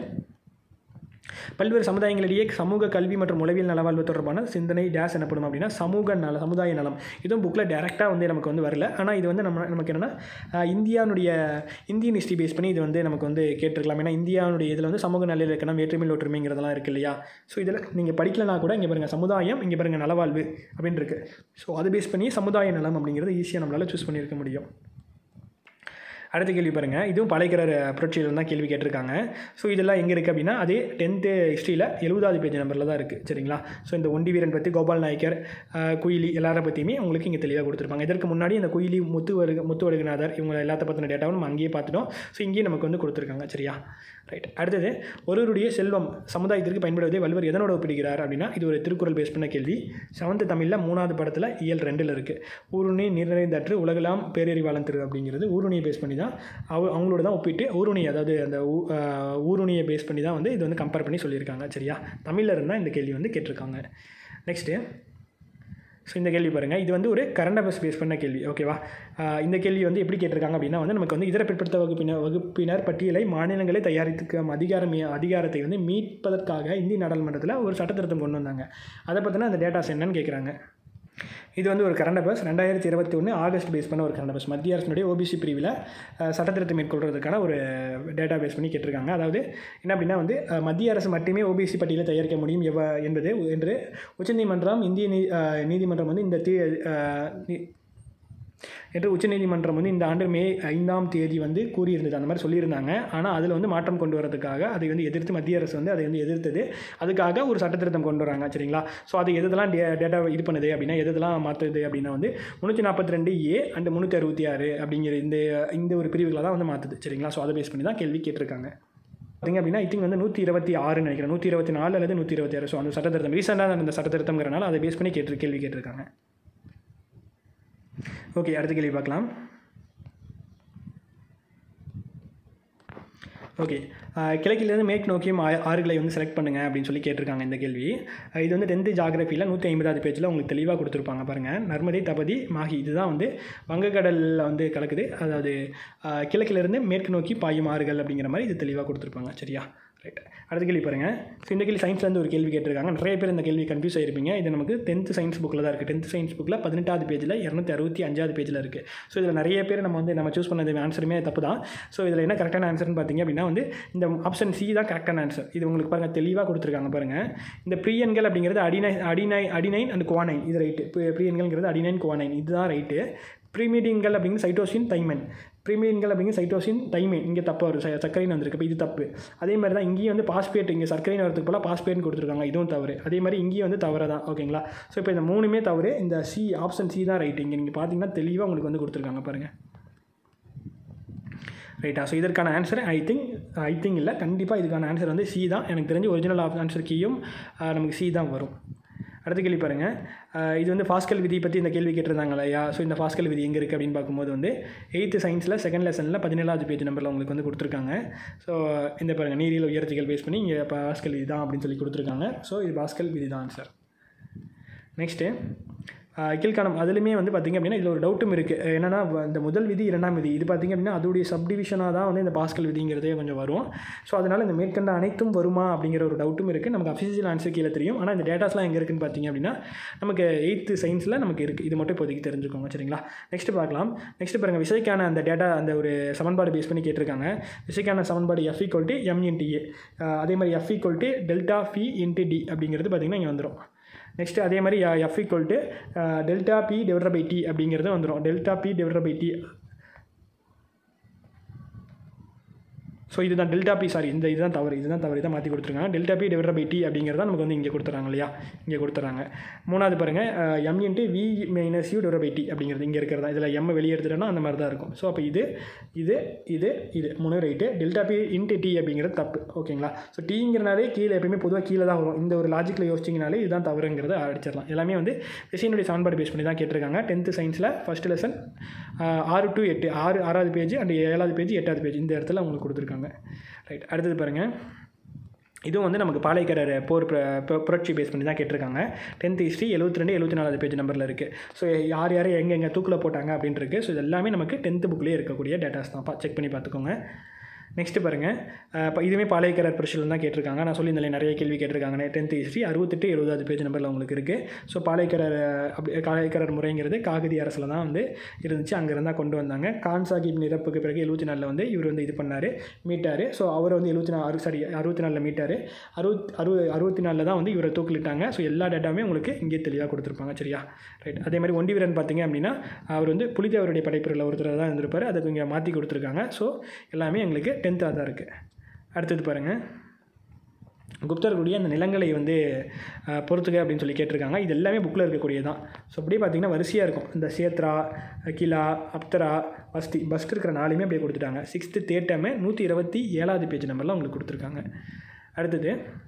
பல்வேறு சமுதாயங்களிடையே சமூக கல்வி மற்றும் உளவியல் நலவாழ்வு தொடர்பான சிந்தனை டேஸ் எனப்படும் அப்படின்னா சமூக நல சமுதாய நலம் இதுவும் புக்கில் டேரெக்டாக வந்து நமக்கு வந்து வரல ஆனால் இது வந்து நம்ம நமக்கு என்னென்னா இந்தியானுடைய இந்தியன் ஹிஸ்ட்ரி பேஸ் பண்ணி இது வந்து நமக்கு வந்து கேட்டிருக்கலாம் ஏன்னா இந்தியாவுடைய இதில் வந்து சமூக நல்லிலக்கணம் வேற்றுமையில் ஒற்றுமைங்கிறதெல்லாம் இருக்கு இல்லையா ஸோ இதில் நீங்கள் படிக்கலனா கூட இங்கே பாருங்கள் சமுதாயம் இங்கே பாருங்கள் நலவாழ்வு அப்படின்னு இருக்கு ஸோ அதை பேஸ் பண்ணி சமுதாய நலம் அப்படிங்கிறது ஈஸியாக நம்மளால் சூஸ் பண்ணியிருக்க முடியும் அடுத்த கேள்வி பாருங்கள் இதுவும் பழைக்கிற புரட்சியில் தான் கேள்வி கேட்டிருக்காங்க ஸோ இதெல்லாம் எங்கே இருக்குது அப்படின்னா அதே டென்த்து ஹிஸ்ட்ரியில் எழுபதாவது பேஜ் நம்பரில் தான் இருக்குது சரிங்களா ஸோ இந்த ஒண்டி வீரன் பற்றி கோபால் நாயக்கர் ஆஹ், குயிலி எல்லாரை பற்றியுமே உங்களுக்கு இங்கே தெளிவாக கொடுத்துருப்பாங்க இதற்கு முன்னாடி இந்த குயிலி முத்து வருக முத்து வடுகநாதர் இவங்க எல்லாத்த பற்றின டேட்டாவும் நம்ம அங்கேயே பார்த்துட்டோம் ஸோ இங்கேயே நமக்கு வந்து கொடுத்துருக்காங்க சரியா ரைட் அடுத்தது ஒருவருடைய செல்வம் சமுதாயத்திற்கு பயன்படுவதை வள்ளுவர் எதனோட ஒப்பிடுகிறார் அப்படின்னா இது ஒரு திருக்குறள் பேஸ் பண்ண கேள்வி செவன்த்து தமிழில் மூணாவது படத்தில் இயல் ரெண்டில் இருக்குது ஊருணி நிறைந்தற்று உலகெல்லாம் பேரறிவாளன் திரு அப்படிங்கிறது ஊருணியை பேஸ் பண்ணி தான் அவ அவங்களோட தான் ஒப்பிட்டு ஊருணி அதாவது அந்த ஊ- ஆஹ் ஊருணியை பேஸ் பண்ணி தான் வந்து இது வந்து கம்பேர் பண்ணி சொல்லியிருக்காங்க சரியா தமிழில் இருந்தால் இந்த கேள்வி வந்து கேட்டிருக்காங்க நெக்ஸ்ட்டு ஸோ இந்த கேள்வி பாருங்கள் இது வந்து ஒரு கரண்ட் அஃபேர்ஸ் பேஸ் பண்ண கேள்வி ஓகேவா ஆஹ் இந்த கேள்வி வந்து எப்படி கேட்டிருக்காங்க அப்படின்னா வந்து நமக்கு வந்து இதர பிற்படுத்த வகுப்பினர் வகுப்பினர் பட்டியலை மாநிலங்களை தயாரித்துக்கும் அதிகாரம் அதிகாரத்தை வந்து மீட்பதற்காக இந்திய நாடாளுமன்றத்தில் ஒரு சட்டத்திருத்தம் கொண்டு வந்தாங்க அதை பற்றின அந்த டேட்டாஸ் என்னன்னு கேட்குறாங்க இது வந்து ஒரு கரண்ட் அஃபேர்ஸ் ரெண்டாயிரத்தி இருபத்தி ஒன்று ஆகஸ்ட் பேஸ் பண்ண ஒரு கரண்ட் அஃபேர்ஸ் மத்திய அரசினுடைய ஓபிசி பிரிவில் அஹ், சட்டத்திருத்தம் மேற்கொள்றதுக்கான ஒரு டேட்டா பேஸ் பண்ணி கேட்டிருக்காங்க அதாவது என்ன அப்படின்னா வந்து அஹ், மத்திய அரசு மட்டுமே ஓபிசி பட்டியலை தயாரிக்க முடியும் எவ என்பது என்று உச்சநீதிமன்றம் இந்திய நீ அஹ், நீதிமன்றம் வந்து இந்த தீ அஹ், நீ- என்று உச்சநீதிமன்றம் வந்து இந்த ஆண்டு மே ஐந்தாம் தேதி வந்து கூறியிருந்தது அந்த மாதிரி சொல்லியிருந்தாங்க ஆனால் அதில் வந்து மாற்றம் கொண்டு வரதுக்காக அதை வந்து எதிர்த்து மத்திய அரசு வந்து அதை வந்து எதிர்த்தது அதுக்காக ஒரு சட்டத்திருத்தம் கொண்டு வராங்க சரிங்களா ஸோ அது எதெல்லாம் டே டேட்டா இது பண்ணுது அப்படின்னா எதெல்லாம் மாற்றுது அப்படின்னா வந்து முந்நூற்றி நாற்பத்தி ரெண்டு ஏ அண்ட் முந்நூற்றி அறுபத்தி ஆறு அப்படிங்கிற இந்த இந்த ஒரு பிரிவுகளை தான் வந்து மாற்றுது சரிங்களா ஸோ அதை பேஸ் பண்ணி தான் கேள்வி கேட்டிருக்காங்க பார்த்திங்க அப்படின்னா ஐ திங்க் வந்து நூற்றி இருபத்தி ஆறுன்னு நினைக்கிறேன் நூற்றி இருபத்தி நாலு அல்லது நூற்றி இருபத்தி ஆறு ஸோ அந்த சட்டத்திருத்தம் ரீசெண்டாக அந்த சட்டத்திருத்தம்ங்கிறனால அதை பேஸ் பண்ணி கேட்டு கேள்வி கேட்டிருக்காங்க ஓகே அடுத்த கேள்வி பார்க்கலாம் ஓகே கிழக்கிலிருந்து மேற்கு நோக்கியும் ஆ- ஆறுகளை வந்து செலக்ட் பண்ணுங்க அப்படின்னு சொல்லி கேட்டிருக்காங்க இந்த கேள்வி அஹ் இது வந்து டென்த்து ஜாகிரஃபியில் நூற்றி ஐம்பதாவது பேஜில் உங்களுக்கு தெளிவாக கொடுத்துருப்பாங்க பாருங்கள் நர்மதை தபதி மாஹி இதுதான் வந்து வங்கக்கடலில் வந்து கலக்குது அதாவது அஹ், கிழக்கிலிருந்து மேற்கு நோக்கி பாயும் ஆறுகள் அப்படிங்கிற மாதிரி இது தெளிவாக கொடுத்துருப்பாங்க சரியா ரைட் அடுத்த கேள்வி பாருங்கள் ஸோ இந்த கேள்வி சயின்ஸ்லேருந்து ஒரு கேள்வி கேட்டிருக்காங்க நிறைய பேர் இந்த கேள்வி கன்ஃபியூஸ் ஆயிருப்பீங்க இது நமக்கு டென்த்து சயின்ஸ் புக்கில் தான் இருக்குது டென்த்து சயின்ஸ் புக்கில் பதினெட்டாவது பேஜில் இரநூத்தி அறுபத்தி அஞ்சாவது பேஜில் இருக்குது ஸோ இதில் நிறைய பேர் நம்ம வந்து நம்ம சூஸ் பண்ணது ஆன்சருமே தப்பு தான் ஸோ இதில் என்ன கரெக்டான ஆன்சர்னு பார்த்தீங்க அப்படின்னா வந்து இந்த ஆப்ஷன் சி தான் கரெக்டான ஆன்சர் இது உங்களுக்கு பாருங்கள் தெளிவாக கொடுத்துருக்காங்க பாருங்கள் இந்த ப்ரீயன்கள் அப்படிங்கிறது adenine adenine adenine and guanine இது ரைட்டு ப்ரீயன்கள்ங்கிறது அடினைன் குவானைன் இதுதான் ரைட்டு ப்ரீமீடியன்கள் அப்படிங்கிறது சைட்டோசின் தைமன் ப்ரீமியன்கள் அப்படிங்கிற சைட்டோசின் தைமின் இங்கே தப்பாக வரும் ச- சர்க்கரைன்னு வந்திருக்கு இப்போ இது தப்பு அதே மாதிரி தான் இங்கேயும் வந்து பாஸ்பேட் இங்கே சர்க்கரைன்னு வரதுக்கு போல பாஸ்பேட்னு கொடுத்துருக்காங்க இதுவும் தவறு அதே மாதிரி இங்கேயும் வந்து தவறு தான் ஓகேங்களா ஸோ இப்போ இந்த மூணுமே தவறு இந்த சி ஆப்ஷன் சி தான் ரைட் இங்கே நீங்கள் பார்த்தீங்கன்னா தெளிவாக உங்களுக்கு வந்து கொடுத்துருக்காங்க பாருங்கள் ரைட்டா ஸோ இதற்கான answer I think I think இல்லை கண்டிப்பாக இதுக்கான ஆன்சர் வந்து சி தான் எனக்கு தெரிஞ்சு ஒரிஜினல் ஆன்சர் கீயும் நமக்கு சி தான் வரும் அடுத்த கேள்வி பாருங்கள் அஹ் இது வந்து பாஸ்கல் விதி பற்றி இந்த கேள்வி கேட்டிருந்தாங்க இல்லையா ஸோ இந்த பாஸ்கல் விதி எங்கே இருக்குது அப்படின்னு பார்க்கும்போது வந்து எயித்து சயின்ஸில் செகண்ட் லெசனில் பதினேழாவது பேஜ் நம்பரில் உங்களுக்கு வந்து கொடுத்துருக்காங்க ஸோ இந்த பாருங்கள் நீரியல் உயர்த்திகள் பேஸ் பண்ணி இங்கே பாஸ்கல் விதி தான் அப்படின்னு சொல்லி கொடுத்துருக்காங்க ஸோ இது பாஸ்கல் விதி தான் ஆன்சர் நெக்ஸ்ட்டு கீழ்காணும் அதுலேயுமே வந்து பார்த்திங்க அப்படின்னா இதில் ஒரு டவுட்டும் இருக்குது என்னென்னா இந்த முதல் விதி இரண்டாம் விதி இது பார்த்திங்க அப்படின்னா அதோடைய சப்டிவிஷனாக தான் வந்து இந்த பாஸ்கல் விதிங்கிறதே கொஞ்சம் வரும் ஸோ அதனால் இந்த மேற்கண்ட அனைத்தும் வருமா அப்படிங்கிற ஒரு டவுட்டும் இருக்குது நமக்கு அஃபிஷியல் ஆன்சர் கீழே தெரியும் ஆனால் இந்த டேட்டாஸ்லாம் எங்கே இருக்குன்னு பார்த்தீங்க அப்படின்னா நமக்கு எயித்து சயின்ஸில் நமக்கு இருக்குது இது மட்டும் இப்போதைக்கு தெரிஞ்சுக்கோங்க சரிங்களா நெக்ஸ்ட் பார்க்கலாம் நெக்ஸ்ட் பாருங்கள் விசைக்கான அந்த டேட்டா அந்த ஒரு சமன்பாடு பேஸ் பண்ணி கேட்டிருக்காங்க விசைக்கான சமன்பாடு F equal to M into A அதே மாதிரி F equal to delta P into T அப்படிங்கிறது பார்த்திங்கன்னா இங்கே வந்துடும் நெக்ஸ்ட் அதே மாதிரி F equal to delta P divide by T அப்படிங்கிறது வந்துடும் delta P divide by T so இதுதான் டெல்டா பி சாரி இந்த இதுதான் தவறு இதுதான் தவறு இதை மாற்றி கொடுத்துருக்காங்க delta P divide by T அப்படிங்கிறத நமக்கு வந்து இங்கே கொடுத்துறாங்க இல்லையா இங்கே கொடுத்துறாங்க மூணாவது பாருங்கள் M into V minus U divide by T அப்படிங்கிறது இங்கே இருக்கிறதா இதில் எம் வெளியே எடுத்துட்டோம்னா அந்த மாதிரி தான் இருக்கும் ஸோ அப்போ இது இது இது இது மூணு right delta P into T அப்படிங்கிறது தப்பு ஓகேங்களா ஸோ டீங்கிறனாலே கீழே எப்பயுமே பொதுவாக கீழே தான் வரும் இந்த ஒரு லாஜிக்கில் யோசிச்சிங்கனாலே இதுதான் தவறுங்கிறத அடிச்சிடலாம் எல்லாமே வந்து விஷயனுடைய சான்பாடு பேஸ் பண்ணி தான் கேட்டிருக்காங்க டென்த்து சயின்ஸில் ஃபஸ்ட் லெசன் ஆறு டு எட்டு ஆறு ஆறாவது பேஜ் அண்ட் ஏழாவது பேஜ் எட்டாவது பேஜ் இந்த இடத்துல உங்களுக்கு கொடுத்துருக்காங்க ரைட் அடுத்தது பாருங்கள் இதுவும் வந்து நமக்கு பாலைக்கரர் போர் புர- பு- புரட்சி பேஸ் பண்ணி தான் கேட்டிருக்காங்க டென்த் ஹிஸ்ட்ரி எழுபத்தி ரெண்டு எழுபத்தி நாலாவது பேஜ் நம்பரில் இருக்குது ஸோ யார் யார் எங்கே எங்கே தூக்கில் போட்டாங்க அப்படின்ட்டு இருக்கு ஸோ இது எல்லாமே நமக்கு டென்த்து புக்லேயே இருக்கக்கூடிய டேட்டாஸ் தான் செக் பண்ணி பார்த்துக்கோங்க நெக்ஸ்ட்டு பாருங்கள் இப்போ இதுவுமே பாளையக்கரர் பிரஷில் தான் கேட்டிருக்காங்க நான் சொல்லியிருந்தேன் நிறைய கேள்வி கேட்டிருக்காங்க டென்த் ஹிஸ்ட்ரி அறுபத்தெட்டு எழுபதாவது பேஜ் நம்பரில் உங்களுக்கு இருக்குது ஸோ பாளையக்கரர் அப்படி பாளையக்கரர் முறைங்கிறது காகதி அரசில் தான் வந்து இருந்துச்சு அங்கேருந்து தான் கொண்டு வந்தாங்க கான் சாஹிப் நிரப்புக்கு பிறகு எழுபத்தி நாலில் வந்து இவர் வந்து இது பண்ணார் மீட்டார் ஸோ அவர் வந்து எழுபத்தி நாலு சாரி அறுபத்தி நாலில் மீட்டார் அறுபத் அறு அறுபத்தி நாலில் தான் வந்து இவரை தூக்கிலிட்டாங்க ஸோ எல்லா டேட்டாவுமே உங்களுக்கு இங்கே தெளிவாக கொடுத்துருப்பாங்க சரியா ரைட் அதே மாதிரி ஒண்டி வீரன் பார்த்தீங்க அப்படின்னா அவர் வந்து புலிதேவருடைய படைப்பிரில் ஒருத்தர் தான் இருந்திருப்பார் அதை இங்கே மாற்றி கொடுத்துருக்காங்க ஸோ எல்லாமே எங்களுக்கு டென்த்தாக தான் இருக்குது அடுத்தது பாருங்கள் குப்தர்களுடைய அந்த நிலங்களை வந்து அஹ், பொறுத்துக்க அப்படின்னு சொல்லி கேட்டிருக்காங்க இது எல்லாமே புக்கில் இருக்கக்கூடியது தான் ஸோ அப்படியே பார்த்தீங்கன்னா வரிசையாக இருக்கும் இந்த சேத்ரா கிலா அப்தரா பஸ்தி பஸ்ட் இருக்கிற நாலுமே அப்படியே கொடுத்துட்டாங்க சிக்ஸ்த்து தேட்டமே நூற்றி இருபத்தி ஏழாவது பேஜ் நம்பர்லாம் உங்களுக்கு கொடுத்துருக்காங்க அடுத்தது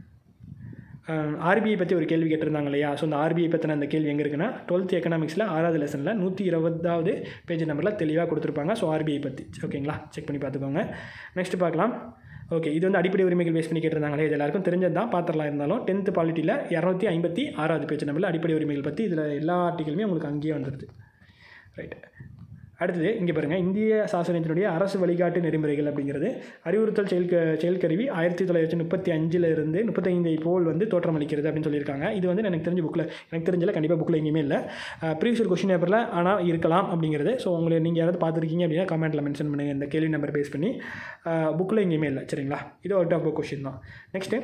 ஆர்பிஐ பற்றி ஒரு கேள்வி கேட்டிருந்தாங்க இல்லையா ஸோ அந்த ஆர்பிஐ பற்றின அந்த கேள்வி எங்கே இருக்குன்னா டுவெல்த் எக்கனாமிக்ஸில் ஆறாவது லெசனில் நூற்றி இருபதாவது பேஜ் நம்பரில் தெளிவாக கொடுத்துருப்பாங்க ஸோ ஆர்பிஐ பற்றி ஓகேங்களா செக் பண்ணி பார்த்துக்கோங்க நெக்ஸ்ட் பார்க்கலாம் ஓகே இது வந்து அடிப்படை உரிமைகள் பேஸ் பண்ணி கேட்டிருந்தாங்களே இது எல்லாருக்கும் தெரிஞ்சது தான் பார்த்துடலாம் இருந்தாலும் டென்த்து பாலிட்டியில் இரநூத்தி ஐம்பத்தி ஆறாவது பேஜ் நம்பரில் அடிப்படை உரிமைகள் பற்றி இதில் எல்லா ஆர்டிகளுமே உங்களுக்கு அங்கேயே வந்துடுது ரைட் அடுத்தது இங்கே பாருங்கள் இந்திய சாசனத்தினுடைய அரசு வழிகாட்டு நெறிமுறைகள் அப்படிங்கிறது அறிவுறுத்தல் செயல் செயல்கருவி ஆயிரத்தி தொள்ளாயிரத்தி முப்பத்தி அஞ்சில் இருந்து முப்பத்தைந்தை போல் வந்து தோற்றமளிக்கிறது அப்படின்னு சொல்லியிருக்காங்க இது வந்து எனக்கு தெரிஞ்ச புக்கில் எனக்கு தெரிஞ்சல கண்டிப்பாக புக்கில் எங்கேயுமே இல்லை ப்ரீவியஸ் கொஷின் பேப்பரில் ஆனால் இருக்கலாம் அப்படிங்கிறது ஸோ உங்களை நீங்கள் யாராவது பார்த்துருக்கீங்க அப்படின்னா கமெண்ட்டில் மென்ஷன் பண்ணுங்கள் இந்த கேள்வி நம்பர் பேஸ் பண்ணி புக்கில் எங்கேயுமே இல்லை சரிங்களா இது அவுட் ஆஃப் கொஷின் தான் நெக்ஸ்ட்டு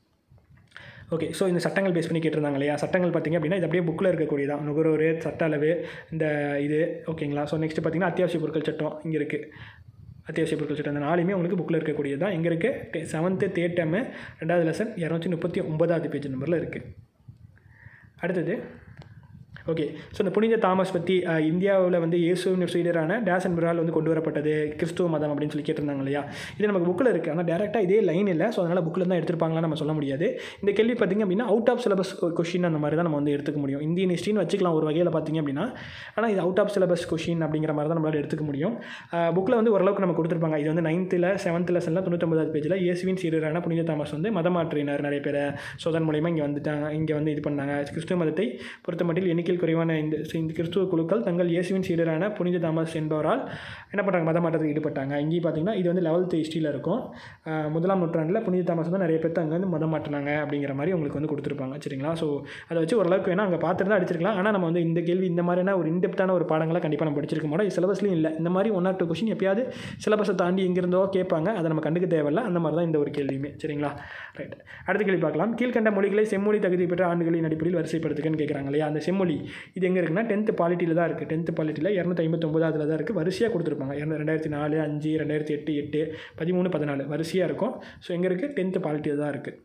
ஓகே ஸோ இந்த சட்டங்கள் பேஸ் பண்ணி கேட்டிருந்தாங்க இல்லையா சட்டங்கள் பார்த்தீங்க அப்படின்னா இது அப்படியே புக்கில் இருக்கக்கூடியதான் நுகர்வோர் சட்ட அளவு இந்த இது ஓகேங்களா ஸோ நெக்ஸ்ட் பார்த்தீங்கன்னா அத்தியாவசிய பொருட்கள் சட்டம் இங்கே இருக்குது அத்தியாவசிய பொருட்கள் சட்டம் இந்த நாலுமே உங்களுக்கு புக்கில் இருக்கக்கூடியது தான் எங்கே இருக்குது செவன்த்து தேட்டமு ரெண்டாவது லெசன் இரநூத்தி முப்பத்தி ஒன்பதாவது பேஜ் நம்பரில் இருக்குது அடுத்தது ஓகே ஸோ இந்த புனித தாமஸ் பற்றி இந்தியாவில் வந்து இயேசுவின் சீடரான டேஸ் அண்ட் பிரால் வந்து கொண்டு வரப்பட்டது கிறிஸ்துவ மதம் அப்படின்னு சொல்லி கேட்டிருந்தாங்க இல்லையா இது நமக்கு புக்கில் இருக்குது ஆனால் டேரெக்டாக இதே லைன் இல்லை ஸோ அதனால் புக்கில் தான் எடுத்திருப்பாங்களான்னு நம்ம சொல்ல முடியாது இந்த கேள்வி பார்த்திங்க அப்படின்னா அவுட் ஆஃப் சிலபஸ் கொஷின் அந்த மாதிரி தான் நம்ம வந்து எடுத்துக்க முடியும் இந்தியன் ஹிஸ்ட்ரின்னு வச்சுக்கலாம் ஒரு வகையில் பார்த்திங்க அப்படின்னா ஆனால் இது அவுட் ஆஃப் சிலபஸ் கொஷின் அப்படிங்கிற மாதிரி தான் நம்மளால் எடுத்துக்க முடியும் புக்கில் வந்து ஓரளவுக்கு நம்ம கொடுத்துருப்பாங்க இது வந்து நைன்த்தில் செவன்த் லெசனில் தொண்ணூத்தொம்பதாவது பேஜில் இயேசுவின் சீடரான புனித தாமஸ் வந்து மதமாற்றினார் நிறைய பேர் ஸோ அதன் மூலயமா இங்கே வந்துட்டாங்க இங்கே வந்து இது பண்ணாங்க கிறிஸ்துவ மதத்தை பொறுத்த மட்டில் எண்ணிக்கையில் குறைவான இந்த இந்த கிறிஸ்துவ குழுக்கள் தங்கள் இயேசுவின் சீடரான புனித தாமஸ் என்பவரால் என்ன பண்ணுறாங்க மத மாற்றத்தில் ஈடுபட்டாங்க இங்கேயும் பார்த்தீங்கன்னா இது வந்து லெவல்த் ஹிஸ்ட்ரியில் இருக்கும் முதலாம் நூற்றாண்டில் புனித தாமஸ் வந்து நிறைய பேர் அங்கே வந்து மதம் மாற்றினாங்க அப்படிங்கிற மாதிரி உங்களுக்கு வந்து கொடுத்துருப்பாங்க சரிங்களா ஸோ அதை வச்சு ஓரளவுக்கு வேணால் அங்கே பார்த்துட்டு தான் அடிச்சிருக்கலாம் ஆனால் நம்ம வந்து இந்த கேள்வி இந்த மாதிரியான ஒரு இன்டெப்த்தான ஒரு பாடங்களை கண்டிப்பாக நம்ம படிச்சிருக்க மாட்டோம் சிலபஸ்லையும் இல்லை இந்த மாதிரி ஒன் ஆர் டூ கொஷின் எப்பயாவது சிலபஸை தாண்டி எங்கிருந்தோ கேட்பாங்க அதை நம்ம கண்டுக்க தேவையில்ல அந்த மாதிரி தான் இந்த ஒரு கேள்வியுமே சரிங்களா ரைட் அடுத்த கேள்வி பார்க்கலாம் கீழ்கண்ட மொழிகளை செம்மொழி தகுதி பெற்ற ஆண்டுகளின் அடிப்படையில் வரிசைப்படுத்துக்கன்னு கேட்குறாங்க இல்லையா அந்த செம்மொழி இது எங்கே இருக்குன்னா டென்த்து பாலிட்டியில் தான் இருக்குது டென்த்து பாலிட்டியில் இரநூத்தி ஐம்பத்தொம்பதாவதுல தான் இருக்குது வரிசையாக கொடுத்துருப்பாங்க ரெண்டாயிரத்தி நாலு அஞ்சு ரெண்டாயிரத்தி எட்டு எட்டு பதிமூணு பதினாலு வரிசையாக இருக்கும் ஸோ எங்கே இருக்குது டென்த்து பாலிட்டியில் தான் இருக்குது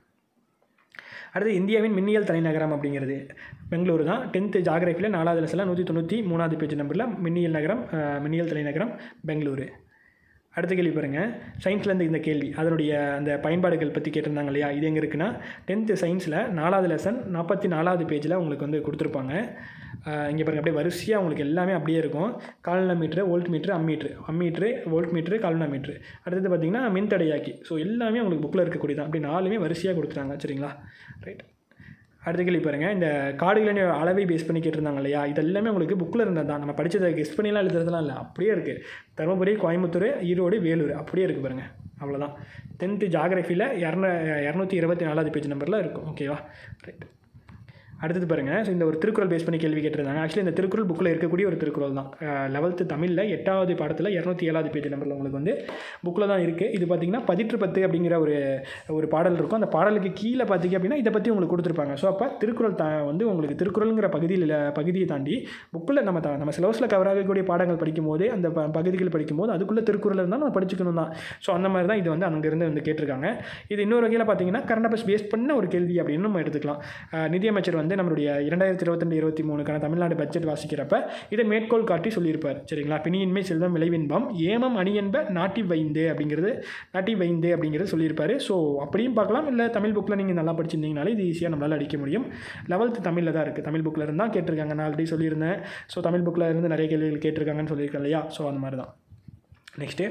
அடுத்து இந்தியாவின் மின்னியல் தலைநகரம் அப்படிங்கிறது பெங்களூரு தான் டென்த்து ஜாகிரபியில் நாலாவது லெசனில் நூற்றி தொண்ணூற்றி மூணாவது பேஜ் நம்பரில் மின்னியல் நகரம் மின்னியல் தலைநகரம் பெங்களூரு அடுத்த கேள்வி பாருங்கள் சயின்ஸ்லேருந்து இந்த கேள்வி அதனுடைய அந்த பயன்பாடுகள் பற்றி கேட்டிருந்தாங்க இல்லையா இது எங்கே இருக்குன்னா டென்த்து சயின்ஸில் நாலாவது லெசன் நாற்பத்தி நாலாவது பேஜில் உங்களுக்கு வந்து கொடுத்துருப்பாங்க இங்கே பாருங்கள் அப்படியே வரிசையாக உங்களுக்கு எல்லாமே அப்படியே இருக்கும் galvanometer voltmeter ammeter ammeter voltmeter galvanometer அடுத்தது பார்த்தீங்கன்னா மின்தடையாக்கி ஸோ எல்லாமே உங்களுக்கு புக்கில் இருக்கக்கூடிய தான் அப்படி நாலுமே வரிசையாக கொடுத்துட்டாங்க சரிங்களா ரைட் அடுத்த கேள்வி பாருங்கள் இந்த காடுகளின் அளவை பேஸ் பண்ணி கேட்டிருந்தாங்க இல்லையா இது எல்லாமே உங்களுக்கு புக்கில் இருந்தது தான் நம்ம படித்ததை கெஸ் பண்ணிலாம் எழுதுறதுலாம் இல்லை அப்படியே இருக்குது தருமபுரி கோயம்புத்தூர் ஈரோடு வேலூர் அப்படியே இருக்குது பாருங்கள் அவ்வளோதான் டென்த்து ஜாகிரஃபியில் இரநூ இரநூத்தி இருபத்தி நாலாவது பேஜ் நம்பரில் இருக்கும் ஓகேவா ரைட் அடுத்தது பாருங்கள் ஸோ இந்த ஒரு திருக்குறள் பேஸ் பண்ணி கேள்வி கேட்டிருந்தாங்க ஆக்சுவலி இந்த திருக்குறள் புக்கில் இருக்கக்கூடிய ஒரு திருக்குறள் தான் லெவல்த்து தமிழில் எட்டாவது பாடத்தில் இரநூத்தி ஏழாவது பேஜ் நம்பரில் உங்களுக்கு வந்து புக்கில் தான் இருக்குது இது பார்த்திங்கன்னா பதிற்று பத்து அப்படிங்கிற ஒரு ஒரு பாடல் இருக்கும் அந்த பாடலுக்கு கீழே பார்த்திங்க அப்படின்னா இதை பற்றி உங்களுக்கு கொடுத்துருப்பாங்க ஸோ அப்போ திருக்குறள் த வந்து உங்களுக்கு திருக்குறளுங்கிற பகுதியில் பகுதியை தாண்டி புக்கில் நம்ம த நம்ம சிலபஸில் கவர் ஆகக்கூடிய பாடங்கள் படிக்கும்போது அந்த ப பகுதிகள் படிக்கும்போது அதுக்குள்ளே திருக்குறள் இருந்தால் நம்ம படிச்சுக்கணும் தான் ஸோ அந்த மாதிரி தான் இது வந்து அங்கேருந்து வந்து கேட்டிருக்காங்க இது இன்னொரு வகையில் பார்த்தீங்கன்னா கரண்ட் அஃபேர்ஸ் பேஸ் பண்ண ஒரு கேள்வி அப்படின்னு நம்ம எடுத்துக்கலாம் நிதியமைச்சர் வந்து நம்மளுடைய இரண்டாயிரத்தி இருபத்தி இருபத்தி மூணுக்கான தமிழ்நாடு பட்ஜெட் வாசிக்கிறப்ப இதை மேற்கோள் காட்டி சொல்லியிருப்பார் சரிங்களா பிணியின்மை செல்வம் விளைவின்பம் ஏமம் அணியன்ப நாட்டி வைந்து அப்படிங்கிறது நாட்டி வைந்து அப்படிங்கிறது சொல்லியிருப்பார் ஸோ அப்படியும் பார்க்கலாம் இல்லை தமிழ் புக்கில் நீங்கள் நல்லா படிச்சிருந்தீங்கனாலே இது ஈஸியாக நம்மளால் அடிக்க முடியும் லெவல்த்து தமிழில் தான் இருக்குது தமிழ் புக்கில் இருந்தால் கேட்டிருக்காங்க நான் ஆல்ரெடி சொல்லியிருந்தேன் ஸோ தமிழ் புக்கில் இருந்து நிறைய கேள்விகள் கேட்டிருக்காங்கன்னு சொல்லியிருக்கேன் இல்லையா ஸோ அந்த மாதிரி தான் நெக்ஸ்ட்டு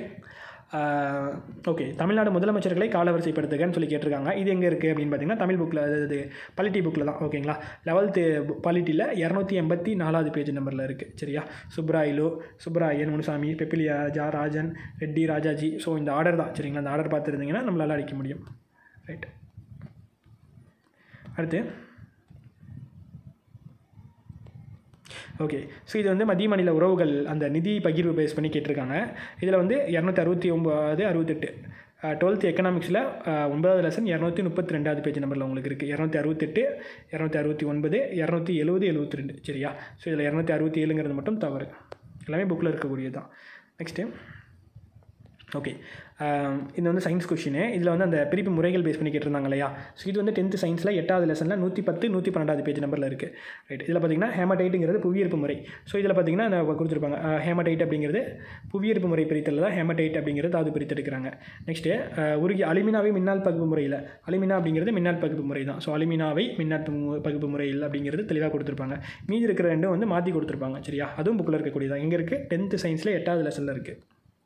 ஓகே தமிழ்நாடு முதலமைச்சர்களை காலவரிசைப்படுத்துகன்னு சொல்லி கேட்டிருக்காங்க இது எங்கே இருக்குது அப்படின்னு பார்த்தீங்கன்னா தமிழ் புக்கில் அதாவது பாலிட்டி புக்கில் தான் ஓகேங்களா லெவல்த்து பாலிட்டியில் இரநூத்தி எண்பத்தி நாலாவது பேஜ் நம்பரில் இருக்குது சரியா சுப்ராயிலு சுப்ராயன் முனுசாமி பெப்பிலியா ராஜா ராஜன் ரெட்டி ராஜாஜி ஸோ இந்த ஆர்டர் தான் சரிங்களா அந்த ஆர்டர் பார்த்துருந்தீங்கன்னா நம்மளால் அடிக்க முடியும் ரைட் அடுத்து ஓகே ஸோ இது வந்து மத்திய மாநில உறவுகள் அந்த நிதி பகிர்வு பேஸ் பண்ணி கேட்டிருக்காங்க இதில் வந்து இரநூத்தி அறுபத்தி ஒம்பது அறுபத்தெட்டு டுவெல்த் எக்கனாமிக்ஸில் ஒன்பதாவது லெசன் இரநூத்தி முப்பத்தி ரெண்டாவது பேஜ் நம்பரில் உங்களுக்கு இருக்குது இரநூத்தி அறுபத்தெட்டு இரநூத்தி அறுபத்தி ஒன்பது இரநூத்தி எழுபது எழுபத்தி ரெண்டு சரியா ஸோ இதில் இரநூத்தி அறுபத்தி ஏழுங்கிறது மட்டும் தவறு எல்லாமே புக்கில் இருக்கக்கூடியது தான் நெக்ஸ்ட்டு ஓகே இது வந்து சயின்ஸ் கொஷினு இதில் வந்து அந்த பிரிப்பு முறைகள் பேஸ் பண்ணி கேட்டிருந்தாங்க இல்லையா ஸோ இது வந்து டென்த்து சயின்ஸில் எட்டாவது லெசனில் நூற்றி பத்து நூற்றி பன்னெண்டாவது பேஜ் நம்பரில் இருக்குது ரைட் இதில் பார்த்தீங்கன்னா ஹேமடைட்டுங்கிறது புவியீர்ப்பு முறை ஸோ இதில் பார்த்தீங்கன்னா அந்த கொடுத்துருப்பாங்க ஹேமடைட் அப்படிங்கிறது புவியீர்ப்பு முறை பிரித்தல் தான் ஹேமடைட் அப்படிங்கிறது தாது பிரித்தெடுக்கிறாங்க நெக்ஸ்ட்டு உருகி அலுமினாவை மின்னால் பகுப்பு முறையில் அலுமினா அப்படிங்கிறது மின்னால் பகுப்பு முறை தான் ஸோ அலுமினாவை மின்னால் பகுப்பு முறையில் அப்படிங்கிறது தெளிவாக கொடுத்துருப்பாங்க மீதி இருக்கிற ரெண்டும் வந்து மாற்றி கொடுத்துருப்பாங்க சரியா அதுவும் புக்கில் இருக்கக்கூடியதான் இங்கே இருக்குது டென்த்து சயின்ஸில் எட்டாவது லெசனில் இருக்குது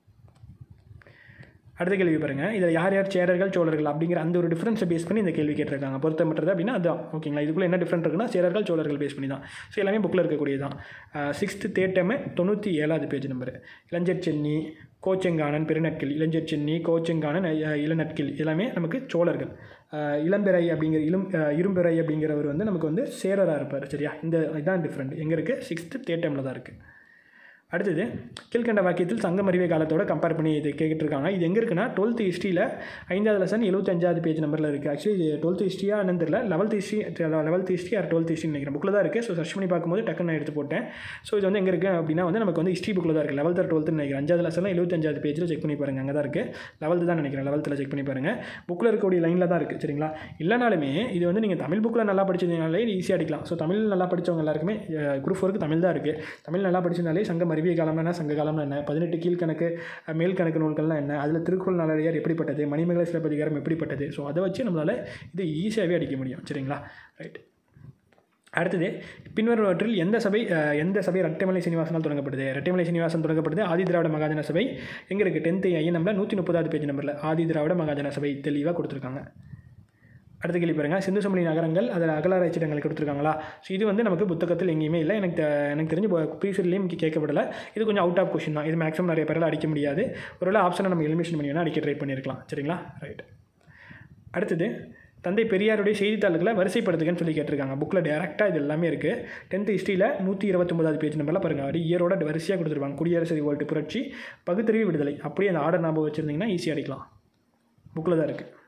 அடுத்த கேள்வி பாருங்கள் இதில் யார் யார் சேரர்கள் சோழர்கள் அப்படிங்கிற அந்த ஒரு டிஃப்ரென்ஸை பேஸ் பண்ணி இந்த கேள்வி கேட்டிருக்காங்க பொருத்தமற்றது அப்படின்னா அதுதான் ஓகேங்களா இதுக்குள்ளே என்ன டிஃப்ரெண்ட் இருக்குன்னா சேரர்கள் சோழர்கள் பேஸ் பண்ணி தான் ஸோ எல்லாமே புக்கில் இருக்கக்கூடியது தான் சிக்ஸ்த்து தேட்டமே தொண்ணூற்றி ஏழாவது பேஜ் நம்பர் இளஞ்சர் சென்னி கோச்செங்கானன் பெருநட்கில் இளஞ்சர் சென்னி கோச்செங்கானன் இளநட்கில் எல்லாமே நமக்கு சோழர்கள் இளம்பிறை அப்படிங்கிற இளம் இரும்பிறை அப்படிங்கிறவர் வந்து நமக்கு வந்து சேரராக இருப்பார் சரியா இந்த இதுதான் டிஃப்ரெண்ட் எங்கே இருக்குது சிக்ஸ்த்து தேட்டமில் தான் இருக்குது அடுத்தது கீழ்கண்ட வாக்கியத்தில் சங்கம் அறிவை காலத்தோட கம்பேர் பண்ணி இது கேட்டுருக்காங்க இது எங்கே இருக்குன்னா டுவெல்த் ஹிஸ்ட்ரியில் ஐந்தாவது லெசன் எழுபத்தஞ்சாவது பேஜ் நம்பரில் இருக்குது ஆக்சுவலி இது டுவெல்த் ஹிஸ்ட்ரியா என்னன்னு தெரியல eleventh history eleventh history or twelfth history நினைக்கிறேன் புக்கில் தான் இருக்குது ஸோ சர்ச் பண்ணி பார்க்கும்போது டக்குன்னு நான் எடுத்து போட்டேன் ஸோ இது வந்து எங்கே இருக்குது அப்படின்னா வந்து நமக்கு வந்து ஹிஸ்ட்ரி புக்கில் தான் இருக்குது லெவல்த் டுவெல்த்து நினைக்கிறேன் அஞ்சாவது லெசனில் எழுபத்தஞ்சாவது பேஜில் செக் பண்ணி பாருங்கள் அங்கே தான் இருக்குது லெவல்த்து தான் நினைக்கிறேன் லெவல்த்தில் செக் பண்ணி பாருங்கள் புக்கில் இருக்கக்கூடிய லைனில் தான் இருக்குது சரிங்களா இல்லைனாலுமே இது வந்து நீங்கள் தமிழ் புக்கில் நல்லா படிச்சதுனாலே ஈஸியாக அடிக்கலாம் ஸோ தமிழ் நல்லா படித்தவங்க எல்லாருக்குமே குரூப் ஃபோருக்கு தமிழ் தான் இருக்குது தமிழ் நல்லா படிச்சதுனாலே சங்கம் அறிவிய காலம்னா என்ன சங்க காலம்னா என்ன பதினெட்டு கீழ்கணக்கு அஹ், மேல் கணக்கு நூல்கள்லாம் என்ன அதில் திருக்குறள் நாளடியார் எப்படிப்பட்டது மணிமேகலை சிலப்பதிகாரம் எப்படிப்பட்டது ஸோ அதை வச்சு நம்மளால் இது ஈஸியாகவே அடிக்க முடியும் சரிங்களா ரைட் அடுத்தது பின்வருவற்றில் எந்த சபை அஹ், எந்த சபை ரெட்டைமலை சீனிவாசனால் தொடங்கப்படுது ரெட்டைமலை சீனிவாசன் தொடங்கப்படுது ஆதி திராவிட மகாஜன சபை எங்கே இருக்குது டென்த்து ஐஎன்எம்ல நூற்றி முப்பதாவது பேஜ் நம்பரில் ஆதி திராவிட மகாஜன சபை தெளிவாக கொடுத்துருக்காங்க அடுத்த கேள்வி பாருங்க சிந்து சமணி நகரங்கள் அதில் அகலாராய்ச்சிடங்கள் கொடுத்துருக்காங்களா ஸோ இது வந்து நமக்கு புத்தகத்தில் எங்கேயுமே இல்லை எனக்கு தெ- எனக்கு தெரிஞ்சு ப்ரீஃபியர்லேயும் கேட்கப்படல இது கொஞ்சம் அவுட் ஆஃப் கொஷின் தான் இது மேக்ஸிமம் நிறைய பேரால் அடிக்க முடியாது ஒருவேளை ஆப்ஷனை நம்ம எலிமினேஷன் பண்ணி வேணால் அடிக்க ட்ரை பண்ணியிருக்கலாம் சரிங்களா ரைட் அடுத்தது தந்தை பெரியாருடைய செய்தித்தாள்களை வரிசைப்படுத்துகன்னு சொல்லி கேட்டிருக்காங்க புக்கில் டேரெக்டாக இது எல்லாமே இருக்குது டென்த் ஹிஸ்ட்ரியில் நூற்றி இருபத்தொம்பதாவது பேஜ் நம்பர்லாம் பாருங்கள் அப்படி இயரோட வரிசையாக கொடுத்துருப்பாங்க குடியரசு ரிவோல்ட் புரட்சி பகுத்தறிவு விடுதலை அப்படியே அந்த ஆர்டர் ஞாபகம் வச்சுருந்தீங்கன்னா ஈஸியாக அடிக்கலாம் புக்கில் தான் இருக்குது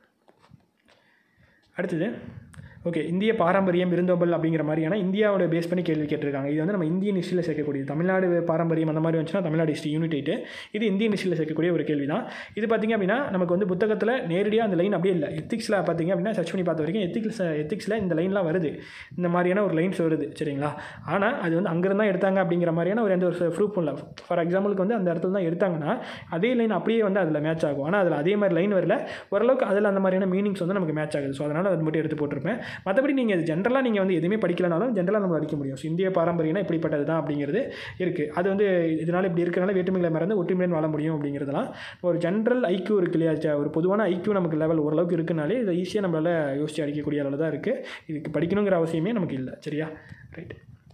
அடுத்தது ஓகே இந்திய பாரம்பரியம் விருந்தோம்பல் அப்படிங்கிற மாதிரியான இந்தியாவோட பேஸ் பண்ணி கேள்வி கேட்டிருக்காங்க இது வந்து நம்ம இந்தியன் ஹிஸ்ட்ரியில் சேர்க்கக்கூடியது தமிழ்நாடு பாரம்பரியம் அந்த மாதிரி வந்துச்சுன்னா தமிழ்நாடு ஹிஸ்ட்ரி யூனிட் எயிட்டு இது இந்தியன் ஹிஸ்ட்ரியில் சேர்க்கக்கூடிய ஒரு கேள்வி தான் இது பார்த்திங்க அப்படின்னா நமக்கு வந்து புத்தகத்தில் நேரடியாக அந்த லைன் அப்படியே இல்லை எத்திக்ஸில் பார்த்தீங்க அப்படின்னா சர்ச் பண்ணி பார்த்த வரைக்கும் எத்திக்ஸ் எத்திக்ஸில் இந்த லைன்லாம் வருது இந்த மாதிரியான ஒரு லைன்ஸ் வருது சரிங்களா ஆனால் அது வந்து அங்கேருந்து தான் எடுத்தாங்க அப்படிங்கிற மாதிரியான ஒரு எந்த ஒரு ப்ரூஃப் இல்லை ஃபார் எக்ஸாம்பிளுக்கு வந்து அந்த இடத்துல தான் எடுத்தாங்கன்னா அதே லைன் அப்படியே வந்து அதில் மேட்ச் ஆகும் ஆனால் அதில் அதே மாதிரி லைன் வரல ஓரளவுக்கு அதில் அந்த மாதிரியான மீனிங்ஸ் வந்து நமக்கு மேட்ச் ஆகுது ஸோ அதனால் அது மட்டும் எடுத்து போட்டிருப்பேன் மற்றபடி நீங்கள் ஜென்ரலாக நீங்கள் வந்து எதுவுமே படிக்கலனாலும் ஜென்ரலாக நம்ம அடிக்க முடியும் ஸோ இந்திய பாரம்பரியம்னா இப்படிப்பட்டது தான் அப்படிங்கிறது இருக்குது அது வந்து இதனால் இப்படி இருக்கிறனால வேற்றுமைகளை மறந்து ஒற்றுமையுடன் வாழ முடியும் அப்படிங்கிறதுலாம் ஒரு ஜென்ரல் ஐக்யூ இருக்கு இல்லையா ஜ- ஒரு பொதுவான ஐக்யூ நமக்கு லெவல் ஓரளவுக்கு இருக்குனாலே இதை ஈஸியாக நம்மளால் யோசிச்சு அடிக்கக்கூடிய அளவில் தான் இருக்குது இதுக்கு படிக்கணுங்கிற அவசியமே நமக்கு இல்லை சரியா ரைட்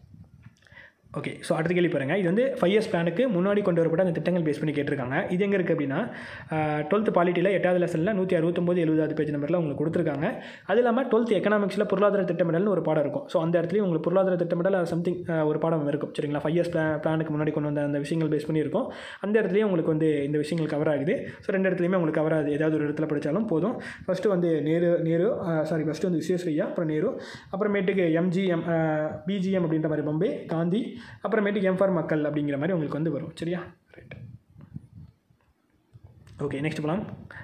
ஓகே ஸோ அடுத்த கேள்வி பாருங்கள் இது வந்து ஃபைவ் இயர்ஸ் பிளானுக்கு முன்னாடி கொண்டு வரப்பட்ட அந்த திட்டங்கள் பேஸ் பண்ணி கேட்டிருக்காங்க இது எங்கே இருக்குது அப்படின்னா டுவெல்த் பாலிட்டியில் எட்டாவது லெசனில் நூற்றி அறுபத்தொம்போது எழுபதாவது பேஜ் நம்பரில் உங்களுக்கு கொடுத்துருக்காங்க அது இல்லாமல் டுவெல்த் எக்கனாமிக்ஸில் பொருளாதார திட்டமிடல்னு ஒரு பாடம் இருக்கும் ஸோ அந்த இடத்துலையும் உங்களுக்கு பொருளாதார திட்டமிடல் சம்திங் ஒரு பாடம் இருக்கும் சரிங்களா ஃபைவ் இயர்ஸ் பிளான் பிளானுக்கு முன்னாடி கொண்டு வந்த அந்த விஷயங்கள் பேஸ் பண்ணி இருக்கும் அந்த இடத்துலையும் உங்களுக்கு வந்து இந்த விஷயங்கள் கவர் ஆகுது ஸோ ரெண்டு இடத்துலையுமே உங்களுக்கு கவர் ஆகுது ஏதாவது ஒரு இடத்துல படித்தாலும் போதும் ஃபஸ்ட்டு வந்து நேரு நேரு சாரி ஃபஸ்ட்டு வந்து விஸ்வேஸ்வரையா அப்புறம் நேரு அப்புறமேட்டுக்கு எம்ஜிஎம் பிஜிஎம் அப்படின்ற மாதிரி பம்பே காந்தி அப்புறமேட்டுக்கு எம் ஃபார் மக்கள் அப்படிங்கிற மாதிரி உங்களுக்கு வந்து வரும் சரியா ரைட் ஓகே நெக்ஸ்ட் போகலாம்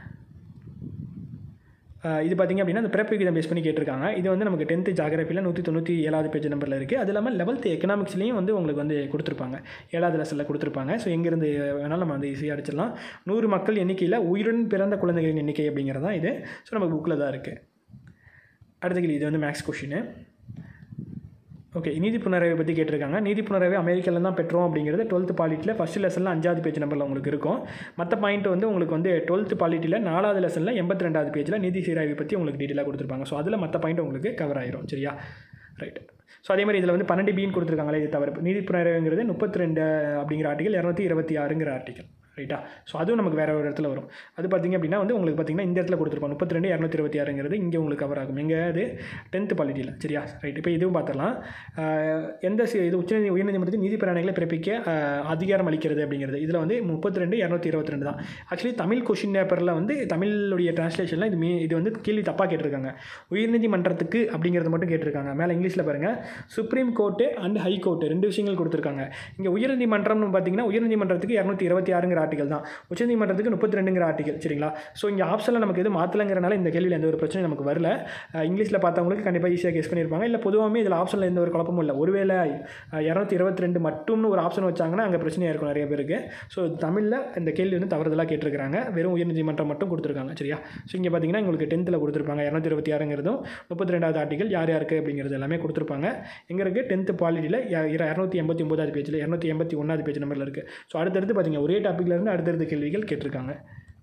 ஆஹ் இது பார்த்திங்க அப்படின்னா அந்த பிறப்பு விகிதம் பேஸ் பண்ணி கேட்டிருக்காங்க இது வந்து நமக்கு டென்த்து ஜாகிரபியில் நூற்றி தொண்ணூற்றி ஏழாவது பேஜ் நம்பரில் இருக்குது அது இல்லாமல் லெவல்த்து எக்கனாமிக்ஸ்லேயும் வந்து உங்களுக்கு வந்து கொடுத்துருப்பாங்க ஏழாவது லெசனில் கொடுத்துருப்பாங்க ஸோ எங்கேருந்து வேணாலும் நம்ம வந்து ஈஸியாக அடிச்சிடலாம் நூறு மக்கள் எண்ணிக்கையில் உயிருடன் பிறந்த குழந்தைகளின் எண்ணிக்கை அப்படிங்கிறது தான் இது ஸோ நமக்கு புக்கில் தான் இருக்குது அடுத்த கேள்வி இது வந்து மேக்ஸ் கொஷின் ஓகே நீதி புனரவை பற்றி கேட்டிருக்காங்க நீதி புனரவை அமெரிக்காவில் தான் பெற்றோம் அப்படிங்கிறது டுவெல்த் பாலிட்டியில் ஃபஸ்ட் லெசனில் அஞ்சாவது பேஜ் நம்பரில் உங்களுக்கு இருக்கும் மற்ற பாயிண்ட் வந்து உங்களுக்கு வந்து டுவெல்த் பாலிட்டியில் நாலாவது லெசனில் எண்பத்தி ரெண்டாவது பேஜில் நீதி சீராய்வு பற்றி உங்களுக்கு டீட்டெயிலாக கொடுத்துருப்பாங்க ஸோ அதில் மற்ற பாயிண்ட் உங்களுக்கு கவர் ஆயிரும் சரியா ரைட் ஸோ அதே மாதிரி இதில் வந்து பன்னெண்டு பின்னு கொடுத்துருக்காங்களே இது தவிர நீதி புனரவைங்கிறது முப்பத்தி ரெண்டு அப்படிங்கிற ஆர்டிகல் இரநூத்தி இருபத்தி ஆறுங்கிற ஆர்டிகல் ரைட்டா ஸோ அதுவும் நமக்கு வேறு ஒரு இடத்துல வரும் அது பார்த்திங்க அப்படின்னா வந்து உங்களுக்கு பார்த்திங்கன்னா இந்த இடத்துல கொடுத்துருப்போம் முப்பத்தி ரெண்டு இரநூத்தி இருபத்தி ஆறுங்கிறது இங்கே உங்களுக்கு கவர் ஆகும் எங்கே அது டென்த்து பாலிட்டியில் சரியா ரைட் இப்போ இதுவும் பார்த்துடலாம் ஆஹ் எந்த சி- இது உச்ச உயர்நீதிமன்றத்தில் நீதி பிராணிகளை பிறப்பிக்க ஆஹ் அதிகாரம் அளிக்கிறது அப்படிங்கிறது இதில் வந்து முப்பத்தி ரெண்டு இரநூத்தி இருபத்தி ரெண்டு தான் ஆக்சுவலி தமிழ் கொஷின் பேப்பரில் வந்து தமிழுடைய டிரான்ஸ்லேஷனில் இது மீ இது வந்து கேள்வி தப்பாக கேட்டிருக்காங்க உயர்நீதிமன்றத்துக்கு அப்படிங்கிறது மட்டும் கேட்டிருக்காங்க மேலே இங்கிலீஷில் பாருங்கள் supreme court and high court ரெண்டு விஷயங்கள் கொடுத்துருக்காங்க இங்கே உயர்நீதிமன்றம்னு பார்த்தீங்கன்னா உயர்நீதிமன்றத்துக்கு இரநூத்தி இருபத்தி ஆறுங்கிற ஆர்டிகல் தான் உச்சநீதிமன்றத்துக்கு முப்பத்தி ரெண்டுங்கிற ஆர்டிகல் சரிங்களா ஸோ இங்கே ஆப்ஷனில் நமக்கு எதுவும் மாற்றலைங்கிறனால இந்த கேள்வியில் எந்த ஒரு பிரச்சனையும் நமக்கு வரல இங்கிலீஷில் பார்த்தவங்களுக்கு கண்டிப்பாக ஈஸியாக கெஸ் பண்ணியிருப்பாங்க இல்லை பொதுவாகவே இதில் ஆப்ஷனில் எந்த ஒரு குழப்பமும் இல்லை ஒருவேளை இரநூத்தி இருபத்தி ரெண்டு மட்டும்னு ஒரு ஆப்ஷன் வச்சாங்கன்னா அங்கே பிரச்சனையாக இருக்கும் நிறைய பேருக்கு ஸோ தமிழில் இந்த கேள்வி வந்து தவறுதலாக கேட்டிருக்காங்க வெறும் உயர்நீதிமன்றம் மட்டும் கொடுத்துருக்காங்க சரியா ஸோ இங்கே பார்த்தீங்கன்னா உங்களுக்கு டென்த்தில் கொடுத்துருப்பாங்க இரநூத்தி இருபத்தி ஆறுங்கிறதும் முப்பத்தி ரெண்டாவது ஆர்டிகல் யார் யாருக்கு அப்படிங்கிறது எல்லாமே கொடுத்துருப்பாங்க எங்கே இருக்குது டென்த்து பாலிட்டியில் இரநூத்தி எண்பத்தி ஒன்பதாவது பேஜில் இரநூத்தி எண்பத்தி ஒன்றாவது பேஜ் நம்பரில் இருக்குது ஸோ அடுத்தடுத்து பார்த்தீங்க ஒரே டாப்பிக்ல இருந்து அடுத்தடுத்த கேள்விகள் கேட்டிருக்காங்க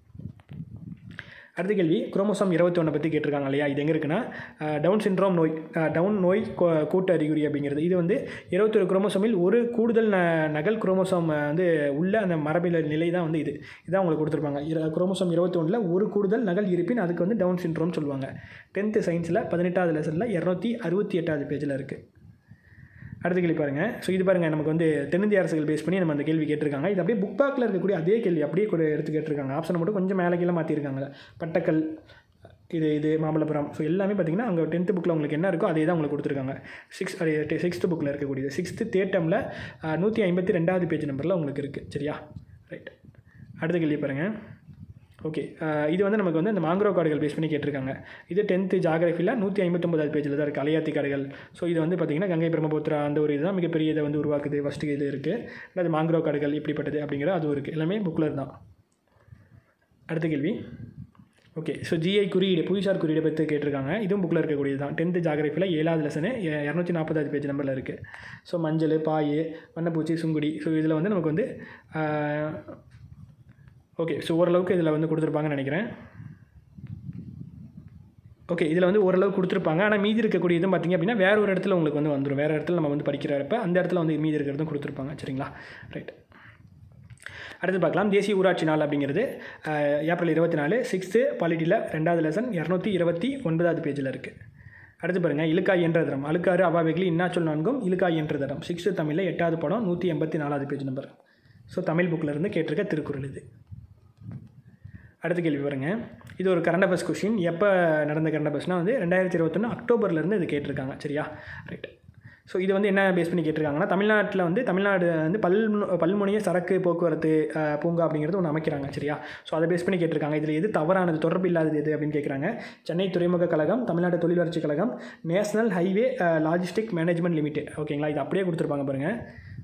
அடுத்த கேள்வி குரோமோசோம் இருபத்தி ஒன்றை பற்றி கேட்டிருக்காங்க இல்லையா இது எங்கே இருக்குன்னா டவுன் சிண்ட்ரோம் நோய் டவுன் நோய் கூ- கூட்டு அறிகுறி அப்படிங்கிறது இது வந்து இருபத்தொரு குரோமோசோமில் ஒரு கூடுதல் ந நகல் குரோமோசோம் வந்து உள்ள அந்த மரபியல் நிலை தான் வந்து இது இதான் உங்களுக்கு கொடுத்துருப்பாங்க இர குரோமோசோம் இருபத்தி ஒன்றில் ஒரு கூடுதல் நகல் இருப்பின் அதுக்கு வந்து டவுன் சிண்ட்ரோம் சொல்லுவாங்க டென்த்து சயின்ஸில் பதினெட்டாவது லெசனில் இரநூத்தி அறுபத்தி எட்டாவது பேஜில் இருக்குது அடுத்த கேள்வி பாருங்கள் ஸோ இது பாருங்கள் நமக்கு வந்து தென்னிந்திய அரசுகள் பேஸ் பண்ணி நம்ம அந்த கேள்வி கேட்டிருக்காங்க இது அப்படியே புக் பேக்கில் இருக்கக்கூடிய அதே கேள்வி அப்படியே கூட எடுத்து கேட்டிருக்காங்க ஆப்ஷனை மட்டும் கொஞ்சம் மேலே கீழே மாற்றிருக்காங்க பட்டக்கல் இது இது மாமல்லபுரம் ஸோ எல்லாமே பார்த்தீங்கன்னா அங்கே டென்த்து புக்கில் உங்களுக்கு என்ன இருக்கோ அதே தான் உங்களுக்கு கொடுத்துருக்காங்க சிக்ஸ் சிக்ஸ்த்து புக்கில் இருக்கக்கூடியது சிக்ஸ்த்து தேட்டமில் நூற்றி ஐம்பத்தி ரெண்டாவது பேஜ் நம்பரில் உங்களுக்கு இருக்குது சரியா ரைட் அடுத்த கேள்வி பாருங்கள் ஓகே இது வந்து நமக்கு வந்து இந்த மாங்க்ரோவ் காடுகள் பேஸ் பண்ணி கேட்டிருக்காங்க இது டென்த்து ஜாகிரஃபியில் நூற்றி ஐம்பத்தொம்பதாவது பேஜில் தான் இருக்குது அலையாத்தி காடுகள் ஸோ இது வந்து பார்த்திங்கன்னா கங்கை பிரம்மபுத்திரா அந்த ஒரு இதுதான் மிகப்பெரிய இதை வந்து உருவாக்குது ஃபஸ்ட்டு இது இருக்குது அது மாங்க்ரோவ் காடுகள் இப்படிப்பட்டது அப்படிங்கிற அதுவும் இருக்குது எல்லாமே புக்கில் தான் அடுத்த கேள்வி ஓகே ஸோ ஜிஐ குறியீடு புவிசார் குறியீடை பற்றி கேட்டிருக்காங்க இதுவும் புக்கில் இருக்கக்கூடியது தான் டென்த்து ஜாகிரஃபியில் ஏழாவது லெசனு இரநூத்தி நாற்பதாவது பேஜ் நம்பரில் இருக்குது ஸோ மஞ்சள் பாய் வண்ணப்பூச்சி சுங்குடி ஸோ இதில் வந்து நமக்கு வந்து ஓகே ஸோ ஓரளவுக்கு இதில் வந்து கொடுத்துருப்பாங்கன்னு நினைக்கிறேன் ஓகே இதில் வந்து ஓரளவு கொடுத்துருப்பாங்க ஆனால் மீதி இருக்கக்கூடியதும் பார்த்திங்க அப்படின்னா வேறு ஒரு இடத்துல உங்களுக்கு வந்து வந்துடும் வேறு இடத்துல நம்ம வந்து படிக்கிறப்ப அந்த இடத்துல வந்து மீதி இருக்கிறதும் கொடுத்துருப்பாங்க சரிங்களா ரைட் அடுத்து பார்க்கலாம் தேசிய ஊராட்சி நாள் அப்படிங்கிறது ஏப்ரல் இருபத்தி நாலு சிக்ஸ்த்து பாலிட்டியில் ரெண்டாவது லெசன் இரநூத்தி இருபத்தி ஒன்பதாவது பேஜில் இருக்குது அடுத்து பாருங்கள் இழுக்காய் என்ற தரம் அழுக்காறு அவாவைகளி இன்னாச்சொல் நான்கும் இழுக்காய் என்ற தரம் சிக்ஸ்த்து தமிழில் எட்டாவது படம் நூற்றி எண்பத்தி நாலாவது பேஜ் நம்பர் ஸோ தமிழ் புக்கில் இருந்து கேட்டிருக்க திருக்குறள் இது அடுத்த கேள்வி பாருங்கள் இது ஒரு கரண்ட் அஃபேர்ஸ் கொஷின் எப்போ நடந்த கரண்ட் அஃபேர்ஸ்னால் வந்து ரெண்டாயிரத்தி இருபத்தொன்று அக்டோபர்லேருந்து இது கேட்டிருக்காங்க சரியா ரைட் ஸோ இது வந்து என்ன பேஸ் பண்ணி கேட்டிருக்காங்கன்னா தமிழ்நாட்டில் வந்து தமிழ்நாடு வந்து பல் பல்முனைய சரக்கு போக்குவரத்து பூங்கா அப்படிங்கிறது ஒன்று அமைக்கிறாங்க சரியா ஸோ அதை பேஸ் பண்ணி கேட்டிருக்காங்க இதில் எது தவறானது தொடர்பு இல்லாதது எது அப்படின்னு கேட்குறாங்க சென்னை துறைமுக கழகம் தமிழ்நாடு தொழில் வளர்ச்சி கழகம் national highway logistic management limited ஓகேங்களா இது அப்படியே கொடுத்துருப்பாங்க பாருங்கள்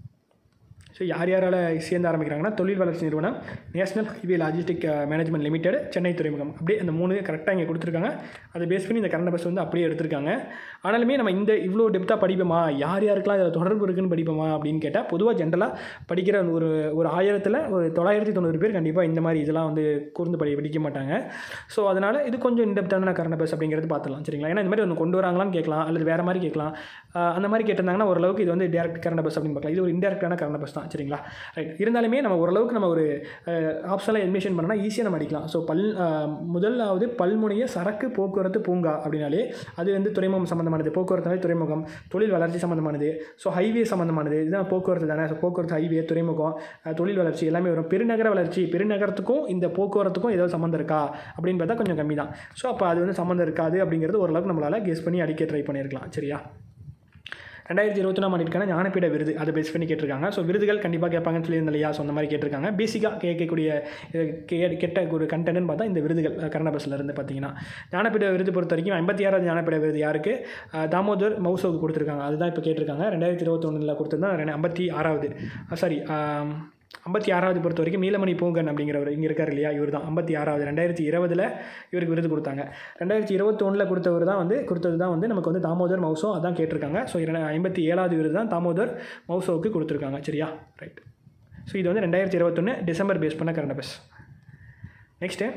ஸோ யார் யாரால் சேர்ந்து ஆரம்பிக்கிறாங்கன்னா தொழில் வளர்ச்சி நிறுவனம் national highway logistic management limited Chennai துறைமுகம் அப்படியே அந்த மூணு கரெக்டாக இங்கே கொடுத்துருக்காங்க அதை பேஸ் பண்ணி இந்த கரண்ட் பஸ் வந்து அப்படியே எடுத்திருக்காங்க ஆனாலுமே நம்ம இந்த இவ்வளோ டெப்த்தாக படிப்போமா யார் யாருக்கெல்லாம் இதில் தொடர்பு இருக்குன்னு படிப்போமா அப்படின்னு கேட்டால் பொதுவாக ஜென்ரலாக படிக்கிற ஒரு ஒரு ஆயிரத்தில் ஒரு தொள்ளாயிரத்தி தொண்ணூறு பேர் கண்டிப்பாக இந்த மாதிரி இதெல்லாம் வந்து கூர்ந்து படி படிக்க மாட்டாங்க ஸோ அதனால் இது கொஞ்சம் இன்டெப்த்தான கரண்ட் பஸ் அப்படிங்கிறது பார்த்துலாம் சரிங்களா ஏன்னா இந்த மாதிரி ஒன்று கொண்டு வராங்களான்னு கேட்கலாம் அல்லது வேறு மாதிரி கேட்கலாம் அந்த மாதிரி கேட்டிருந்தாங்கன்னா ஓரளவுக்கு இது வந்து டேரக்ட் கரண்ட் பஸ் அப்படின்னு பார்க்கலாம் இது ஒரு இன்டெரக்டான கரண்ட் பஸ் தான் சரிங்களா ரைட் இருந்தாலுமே நம்ம ஓரளவுக்கு நம்ம ஒரு ஆப்ஷனில் அட்மிஷன் பண்ணால் ஈஸியாக நம்ம அடிக்கலாம் ஸோ பல் முதலாவது பல்முனைய சரக்கு போக்குவரத்து பூங்கா அப்படின்னாலே அது வந்து துறைமுகம் சம்மந்தமானது போக்குவரத்துனாலே துறைமுகம் தொழில் வளர்ச்சி சம்மந்தமானது ஸோ ஹைவே சம்மந்தமானது இதுதான் போக்குவரத்து தானே ஸோ போக்குவரத்து ஹைவே துறைமுகம் தொழில் வளர்ச்சி எல்லாமே வரும் பெருநகர வளர்ச்சி பெருநகரத்துக்கும் இந்த போக்குவரத்துக்கும் ஏதாவது சம்மந்தம் இருக்கா அப்படின்னு பார்த்தா கொஞ்சம் கம்மி தான் ஸோ அப்போ அது வந்து சம்மந்தம் இருக்காது அப்படிங்கிறது ஓரளவுக்கு நம்மளால் கெஸ் பண்ணி அடிக்க ட்ரை பண்ணியிருக்கலாம் சரியா ரெண்டாயிரத்தி இருபத்தொன்னாம் ஆண்டிற்கான ஞானப்பீட விருது அதை பேஸ் பண்ணி கேட்டிருக்காங்க ஸோ விருதுகள் கண்டிப்பாக கேட்பாங்கன்னு சொல்லியிருந்த இல்லையா ஸோ அந்த மாதிரி கேட்டிருக்காங்க பேசிக்காக கேட்கக்கூடிய கே கெட்ட ஒரு கண்டென்ட்னு பார்த்தா இந்த விருதுகள் கரண பஸ்ஸில் இருந்து பார்த்தீங்கன்னா ஞானப்பீட விருது பொறுத்த வரைக்கும் ஐம்பத்தி ஆறாவது ஞானப்பீட விருது யாருக்கு தாமோதர் மௌசோவுக்கு கொடுத்துருக்காங்க அதுதான் இப்போ கேட்டிருக்காங்க ரெண்டாயிரத்தி இருபத்தொன்னில் கொடுத்துருந்தா ஐம்பத்தி ஆறாவது சாரி ஐம்பத்தி ஆறாவது பொறுத்த வரைக்கும் நீலமணி பூங்கன் அப்படிங்கிறவர் இங்கே இருக்கார் இல்லையா இவர் தான் ஐம்பத்தி ஆறாவது ரெண்டாயிரத்தி இருபதில் இவருக்கு விருது கொடுத்தாங்க ரெண்டாயிரத்தி இருபத்தொன்னில் கொடுத்தவர் தான் வந்து கொடுத்தது தான் வந்து நமக்கு வந்து தாமோதர் மௌசோ அதான் கேட்டிருக்காங்க ஸோ ஐம்பத்தி ஏழாவது விருது தான் தாமோதர் மௌசோவுக்கு கொடுத்துருக்காங்க சரியா ரைட் ஸோ இது வந்து ரெண்டாயிரத்தி இருபத்தொன்று டிசம்பர் பேஸ் பண்ண current affairs next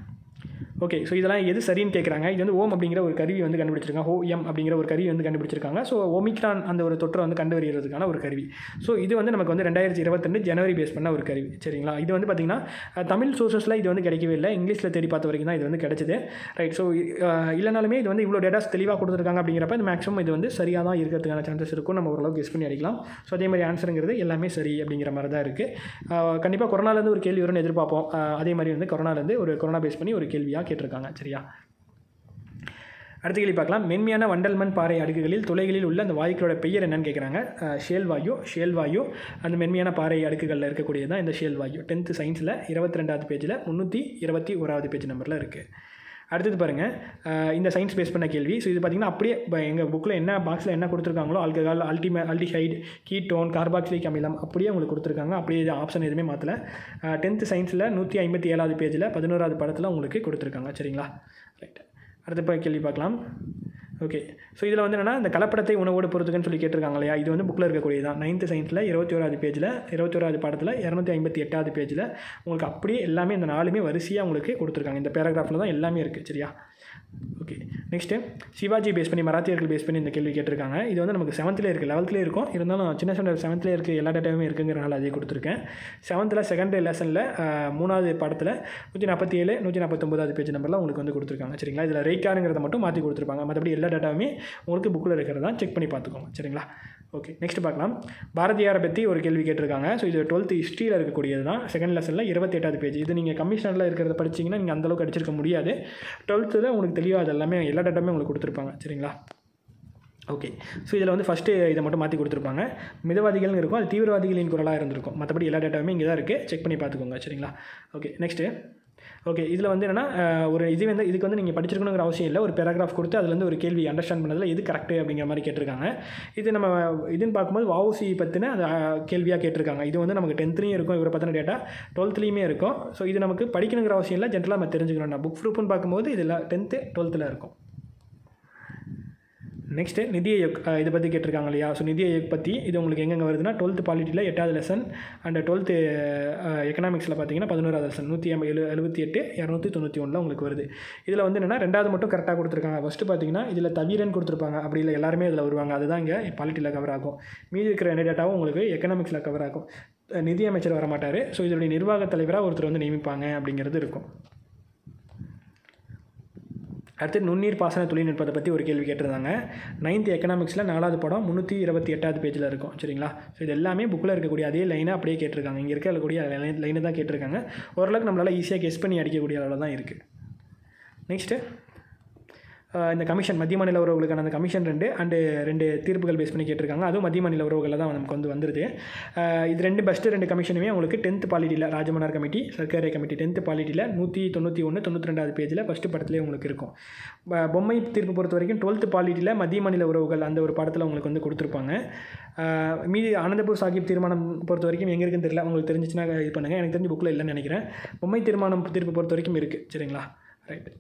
okay so இதெல்லாம் எது சரின்னு கேட்குறாங்க இது வந்து ஓம் அப்படிங்கிற ஒரு கருவி வந்து கண்டுபிடிச்சிருக்காங்க ஓ எம் அப்படிங்கிற ஒரு கருவி வந்து கண்டுபிடிச்சிருக்காங்க ஸோ ஒமிக்ரான் அந்த ஒரு தொற்றை வந்து கண்டுவறிகிறதுக்கான ஒரு கருவி ஸோ இது வந்து நமக்கு வந்து ரெண்டாயிரத்தி இருபத்திரெண்டு ஜனவரி பேஸ் பண்ண ஒரு கருவி சரிங்களா இது வந்து பார்த்திங்கன்னா தமிழ் சோர்சஸில் இது வந்து கிடைக்கவே இல்லை இங்கிலீஷில் தேடி பார்த்த வரைக்கும் தான் இது வந்து கிடைச்சிது ரைட் ஸோ இல்லைனாலுமே இது வந்து இவ்வளோ டேட்டாஸ் தெளிவாக கொடுத்துருக்காங்க அப்படிங்கிறப்ப இது மேக்ஸிமம் இது வந்து சரியாக தான் இருக்கிறதுக்கான சான்சஸ் இருக்கும் நம்ம ஓரளவுக்கு கெஸ் பண்ணி அடிக்கலாம் ஸோ அதே மாதிரி ஆன்சருங்கிறது எல்லாமே சரி அப்படிங்கிற மாதிரி தான் இருக்குது கண்டிப்பாக கொரோனாலேருந்து ஒரு கேள்வி வரும்னு எதிர்பார்ப்போம் அதே மாதிரி வந்து கொரோனாலேருந்து ஒரு கொரோனா பேஸ் பண்ணி ஒரு கேள்வியாக கேட்டிருக்காங்க சரியா அடுத்த கேள்வி பார்க்கலாம் மென்மையான வண்டல் மண் பாறை அடுக்குகளில் துளைகளில் உள்ள அந்த வாயுக்களோட பெயர் என்னன்னு கேட்குறாங்க ஷேல் வாயு ஷேல் வாயு அந்த மென்மையான பாறை அடுக்குகளில் இருக்கக்கூடியது தான் இந்த ஷேல் வாயு டென்த்து சயின்ஸில் இருபத்தி ரெண்டாவது பேஜில் முந்நூற்றி இருபத்தி ஓராவது பேஜ் நம்பரில் இருக்குது அடுத்தது பாருங்கள் இந்த சயின்ஸ் பேஸ் பண்ண கேள்வி ஸோ இது பார்த்திங்கன்னா அப்படியே எங்கள் புக்கில் என்ன பாக்ஸில் என்ன கொடுத்துருக்காங்களோ ஆல்கஹால் அல்டிமே அல்டிஹைட் கீட்டோன் கார்பாக்சிலிக் அமிலம் அப்படியே உங்களுக்கு கொடுத்துருக்காங்க அப்படியே இது ஆப்ஷன் எதுவுமே மாற்றல டென்த்து சயின்ஸில் நூற்றி ஐம்பத்தி ஏழாவது பேஜில் பதினோராவது படத்தில் உங்களுக்கு கொடுத்துருக்காங்க சரிங்களா ரைட் அடுத்த இப்போ கேள்வி பார்க்கலாம் ஓகே ஸோ இதில் வந்து என்னென்னா இந்த கலப்படத்தை உணவோடு பொறுத்துக்குன்னு சொல்லி கேட்டிருக்காங்க இல்லையா இது வந்து புக்கில் இருக்கக்கூடியது தான் நைன்த்து சயின்ஸில் இருபத்தி ஓராவது பேஜில் இருபத்தி ஓராவது பாடத்தில் இரநூத்தி ஐம்பத்தி எட்டாவது பேஜில் உங்களுக்கு அப்படியே எல்லாமே இந்த நாலுமே வரிசையாக உங்களுக்கு கொடுத்துருக்காங்க இந்த பேராகிராஃபில் தான் எல்லாமே இருக்குது சரியா ஓகே நெக்ஸ்ட்டு சிவாஜி பேஸ் பண்ணி மராத்தியர்கள் பேஸ் பண்ணி இந்த கேள்வி கேட்டிருக்காங்க இது வந்து நமக்கு செவன்த்தில் இருக்குது லெவல்த்தில் இருக்கும் இருந்தாலும் சின்ன சின்ன செவன்த்தில் இருக்குது எல்லா டேட்டாவுமே இருக்குங்கிறனால அதே கொடுத்துருக்கேன் செவன்த்தில் செகண்ட் லெசனில் மூணாவது பாடத்தில் நூற்றி நாற்பத்தி ஏழு நூற்றி நாற்பத்தொம்பதாவது பேஜ் நம்பரில் உங்களுக்கு வந்து கொடுத்துருக்காங்க சரிங்களா இதில் ரேக்காருங்கிறத மட்டும் மாற்றி கொடுத்துருப்பாங்க மற்றபடி எல்லா டேட்டாவுமே உங்களுக்கு புக்கில் இருக்கிறதா செக் பண்ணி பார்த்துக்கோங்க சரிங்களா ஓகே நெக்ஸ்ட் பார்க்கலாம் பாரதியாரை பற்றி ஒரு கேள்வி கேட்டிருக்காங்க ஸோ இது டுவெல்த் ஹிஸ்ட்ரியில் இருக்கக்கூடியது தான் செகண்ட் லெசனில் இருபத்தி எட்டாவது பேஜ் இது நீங்கள் கமிஷனரில் இருக்கிறத படிச்சிங்கன்னா நீங்கள் அந்தளவுக்கு அடிச்சிருக்க முடியாது டுவெல்த்தில் உங்களுக்கு தெளிவாக அது எல்லாமே எல்லா டேட்டாமே உங்களுக்கு கொடுத்துருப்பாங்க சரிங்களா ஓகே ஸோ இதில் வந்து ஃபஸ்ட்டு இதை மட்டும் மாற்றி கொடுத்துருப்பாங்க மிதவாதிகள்னு இருக்கும் அது தீவிரவாதிகளின் குரலாக இருந்திருக்கும் மற்றபடி எல்லா டேட்டாவுமே இங்கே தான் இருக்குது செக் பண்ணி பார்த்துக்கோங்க சரிங்களா ஓகே நெக்ஸ்ட்டு ஓகே இதில் வந்து என்னென்னா ஒரு இது வந்து இதுக்கு வந்து நீங்கள் படிச்சிருக்கணுங்கிற அவசியம் இல்லை ஒரு பேராகிராஃப் கொடுத்து அதுலேருந்து ஒரு கேள்வி அண்டர்ஸ்டாண்ட் பண்ணதில் எது கரெக்டு அப்படிங்கிற மாதிரி கேட்டிருக்காங்க இது நம்ம இதுன்னு பார்க்கும்போது வவுசி பற்றின அந்த கேள்வியாக கேட்டிருக்காங்க இது வந்து நமக்கு டென்த்லேயும் இருக்கும் இவரை பற்றின டேட்டா டுவெல்த்லேயுமே இருக்கும் ஸோ இது நமக்கு படிக்கணுங்கிற அவசியம் இல்லை ஜென்ரலாக நம்ம தெரிஞ்சுக்கணும் புக் ப்ரூஃப்னு பார்க்கும்போது இதில் டென்த்து டுவெல்த்தில் இருக்கும் நெக்ஸ்ட்டு நிதி ஆயோக் இதை பற்றி கேட்டிருக்காங்க இல்லையா ஸோ நிதி ஆயோக் பற்றி இது உங்களுக்கு எங்கெங்கே வருதுன்னா டுவெல்த்து பாலிட்டியில் எட்டாவது லெசன் அண்ட் டுவெல்த்து எக்கனாமிக்ஸில் பார்த்தீங்கன்னா பதினோராவது லெசன் நூற்றி ஐம்பது எழு எழுபத்தி எட்டு இரநூத்தி தொண்ணூற்றி ஒன்றில் உங்களுக்கு வருது இதில் வந்து என்னென்னா ரெண்டாவது மட்டும் கரெக்டாக கொடுத்துருக்காங்க ஃபஸ்ட்டு பார்த்தீங்கன்னா இதில் தவிரன்னு கொடுத்துருப்பாங்க அப்படி இல்லை எல்லாருமே இதில் வருவாங்க அதுதான் இங்கே பாலிட்டியில் கவர் ஆகும் மீதி இருக்கிற ரெண்டு டேட்டாவும் உங்களுக்கு எக்கனாமிக்ஸில் கவர் ஆகும் நிதி அமைச்சர் வர மாட்டார் ஸோ இதனுடைய நிர்வாக தலைவராக ஒருத்தர் வந்து நியமிப்பாங்க அப்படிங்கிறது இருக்கும் அடுத்து நுண்ணீர் பாசன தொழில்நுட்பத்தை பற்றி ஒரு கேள்வி கேட்டிருந்தாங்க நைன்த் எக்கனாமிக்ஸில் நாலாவது படம் முந்நூற்றி இருபத்தி எட்டாவது பேஜில் இருக்கும் சரிங்களா ஸோ இது எல்லாமே புக்கில் இருக்கக்கூடிய அதே லைனை அப்படியே கேட்டிருக்காங்க இங்கே இருக்கக்கூடிய லைனை தான் கேட்டிருக்காங்க ஓரளவுக்கு நம்மளால் ஈஸியாக கெஸ் பண்ணி அடிக்கக்கூடிய அளவில் தான் இருக்குது நெக்ஸ்ட்டு இந்த கமிஷன் மத்திய மாநில உறவுகளுக்கான அந்த கமிஷன் ரெண்டு அண்டு ரெண்டு தீர்ப்புகள் பேஸ் பண்ணி கேட்டிருக்காங்க அதுவும் மத்திய மாநில உறவுகளில் தான் நமக்கு வந்து வந்துருது இது ரெண்டு பெஸ்ட்டு ரெண்டு கமிஷனுமே உங்களுக்கு டென்த் பாலிட்டியில் Rajamannar committee Sarkaria committee tenth பாலிட்டியில் நூற்றி தொண்ணூற்றி ஒன்று தொண்ணூற்றி ரெண்டாவது பேஜில் ஃபஸ்ட்டு படத்துலேயே உங்களுக்கு இருக்கும் பொம்மை தீர்ப்பு பொறுத்த வரைக்கும் டுவெல்த் பாலிட்டியில் மத்திய மாநில உறவுகள் அந்த ஒரு படத்தில் உங்களுக்கு வந்து கொடுத்துருப்பாங்க மீதி ஆனந்தபூர் சாஹிப் தீர்மானம் பொறுத்த வரைக்கும் எங்கே இருக்குன்னு தெரியல உங்களுக்கு தெரிஞ்சிச்சுன்னா இது பண்ணுங்கள் எனக்கு தெரிஞ்சு புக்கில் இல்லைன்னு நினைக்கிறேன் பொம்மை தீர்மானம் தீர்ப்பு பொறுத்த வரைக்கும் இருக்குது சரிங்களா ரைட்